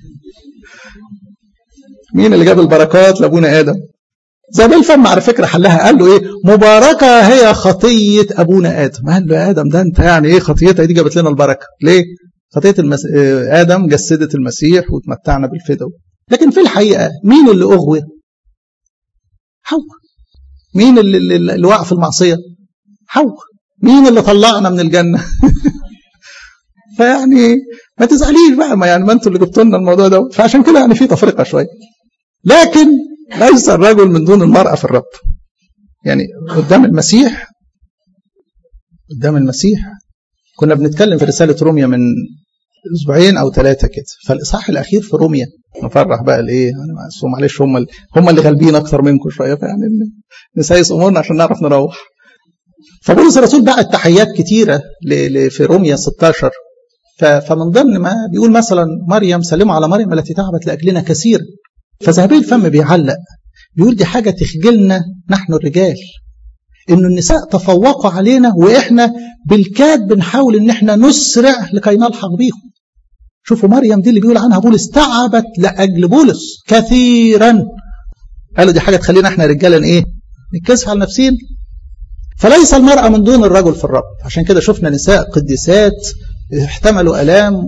مين اللي جاب البركات لابونا ادم زي الفم على فكره حلها قال له ايه مباركه هي خطيه ابونا ادم قال له يا ادم ده انت يعني ايه خطيتها دي جابت لنا البركه ليه خطيه المس... ادم جسدت المسيح وتمتعنا بالفداء لكن في الحقيقه مين اللي اغوي حواء مين اللي, اللي, اللي وقع في المعصيه حواء مين اللي طلعنا من الجنه فيعني ما تزعليش بقى ما يعني ما انتوا اللي جبتوا لنا الموضوع ده فعشان كده يعني في تفرقه شويه لكن ليس الرجل من دون المرأة في الرب يعني قدام المسيح قدام المسيح كنا بنتكلم في رسالة روميا من أسبوعين أو ثلاثة كده فالإصحاح الأخير في روميا نفرح بقى الإيه أنا معلش هم اللي هم اللي غالبين أكتر منكم شوية فيعني نسيس أمورنا عشان نعرف نروح فبولس الرسول بقى التحيات كتيرة في روميا 16 فمن ضمن ما بيقول مثلا مريم سلموا على مريم التي تعبت لأجلنا كثيرا فذهبي الفم بيعلق بيقول دي حاجة تخجلنا نحن الرجال إنه النساء تفوقوا علينا وإحنا بالكاد بنحاول إن إحنا نسرع لكي نلحق بيهم شوفوا مريم دي اللي بيقول عنها بولس تعبت لأجل بولس كثيرا قالوا دي حاجة تخلينا إحنا رجالا إيه نتكسف على نفسين فليس المرأة من دون الرجل في الرب عشان كده شفنا نساء قديسات احتملوا ألام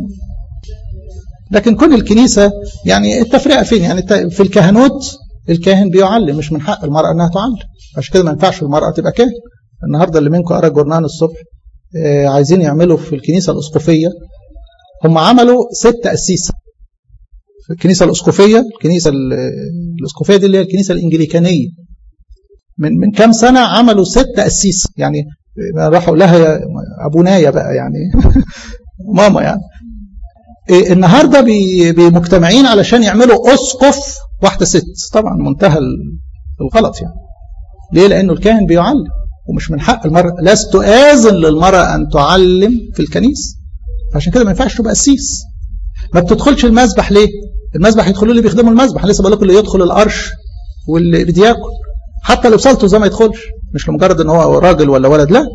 لكن كل الكنيسة يعني التفرقة فين يعني في الكهنوت الكاهن بيعلم مش من حق المرأة انها تعلم عشان كده ما ينفعش المرأة تبقى كاهن النهاردة اللي منكم قرأ جورنان الصبح عايزين يعملوا في الكنيسة الأسقفية هم عملوا ست أسيسة في الكنيسة الأسقفية الكنيسة الأسقفية دي اللي هي الكنيسة الإنجليكانية من من كام سنة عملوا ست أسيس يعني راحوا لها يا أبونايا بقى يعني ماما يعني النهاردة بمجتمعين علشان يعملوا أسقف واحدة ست طبعا منتهى الغلط يعني ليه لأنه الكاهن بيعلم ومش من حق المرأة لست آذن للمرأة أن تعلم في الكنيسة عشان كده ما ينفعش تبقى قسيس ما بتدخلش المسبح ليه المسبح يدخلوا اللي بيخدموا المسبح لسه بقول لكم اللي يدخل القرش واللي بياكل حتى لو بصلته زي ما يدخلش مش لمجرد ان هو راجل ولا ولد لا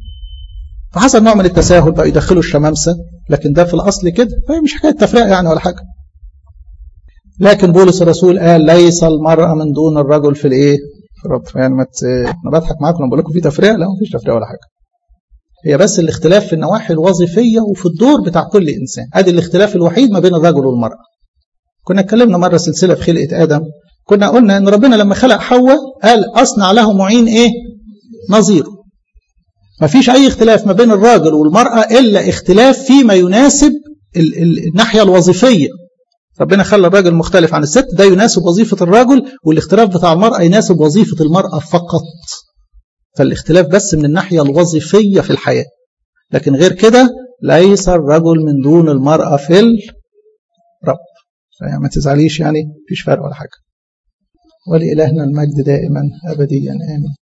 فحصل نوع من التساهل بقى يدخلوا الشمامسة لكن ده في الأصل كده فهي مش حكاية تفرقة يعني ولا حاجة لكن بولس الرسول قال ليس المرأة من دون الرجل في الايه في الرب يعني ما مت... انا بضحك معاكم بقول لكم في تفرقة لا مفيش تفرقة ولا حاجة هي بس الاختلاف في النواحي الوظيفية وفي الدور بتاع كل إنسان ادي الاختلاف الوحيد ما بين الرجل والمرأة كنا اتكلمنا مرة سلسلة في خلقة آدم كنا قلنا ان ربنا لما خلق حواء قال اصنع له معين ايه نظيره ما فيش أي اختلاف ما بين الراجل والمرأة إلا اختلاف فيما يناسب ال ال الناحية الوظيفية ربنا خلى الراجل مختلف عن الست ده يناسب وظيفة الراجل والاختلاف بتاع المرأة يناسب وظيفة المرأة فقط فالاختلاف بس من الناحية الوظيفية في الحياة لكن غير كده ليس الرجل من دون المرأة في الرب يعني ما تزعليش يعني مفيش فرق ولا حاجة ولإلهنا المجد دائما أبديا آمين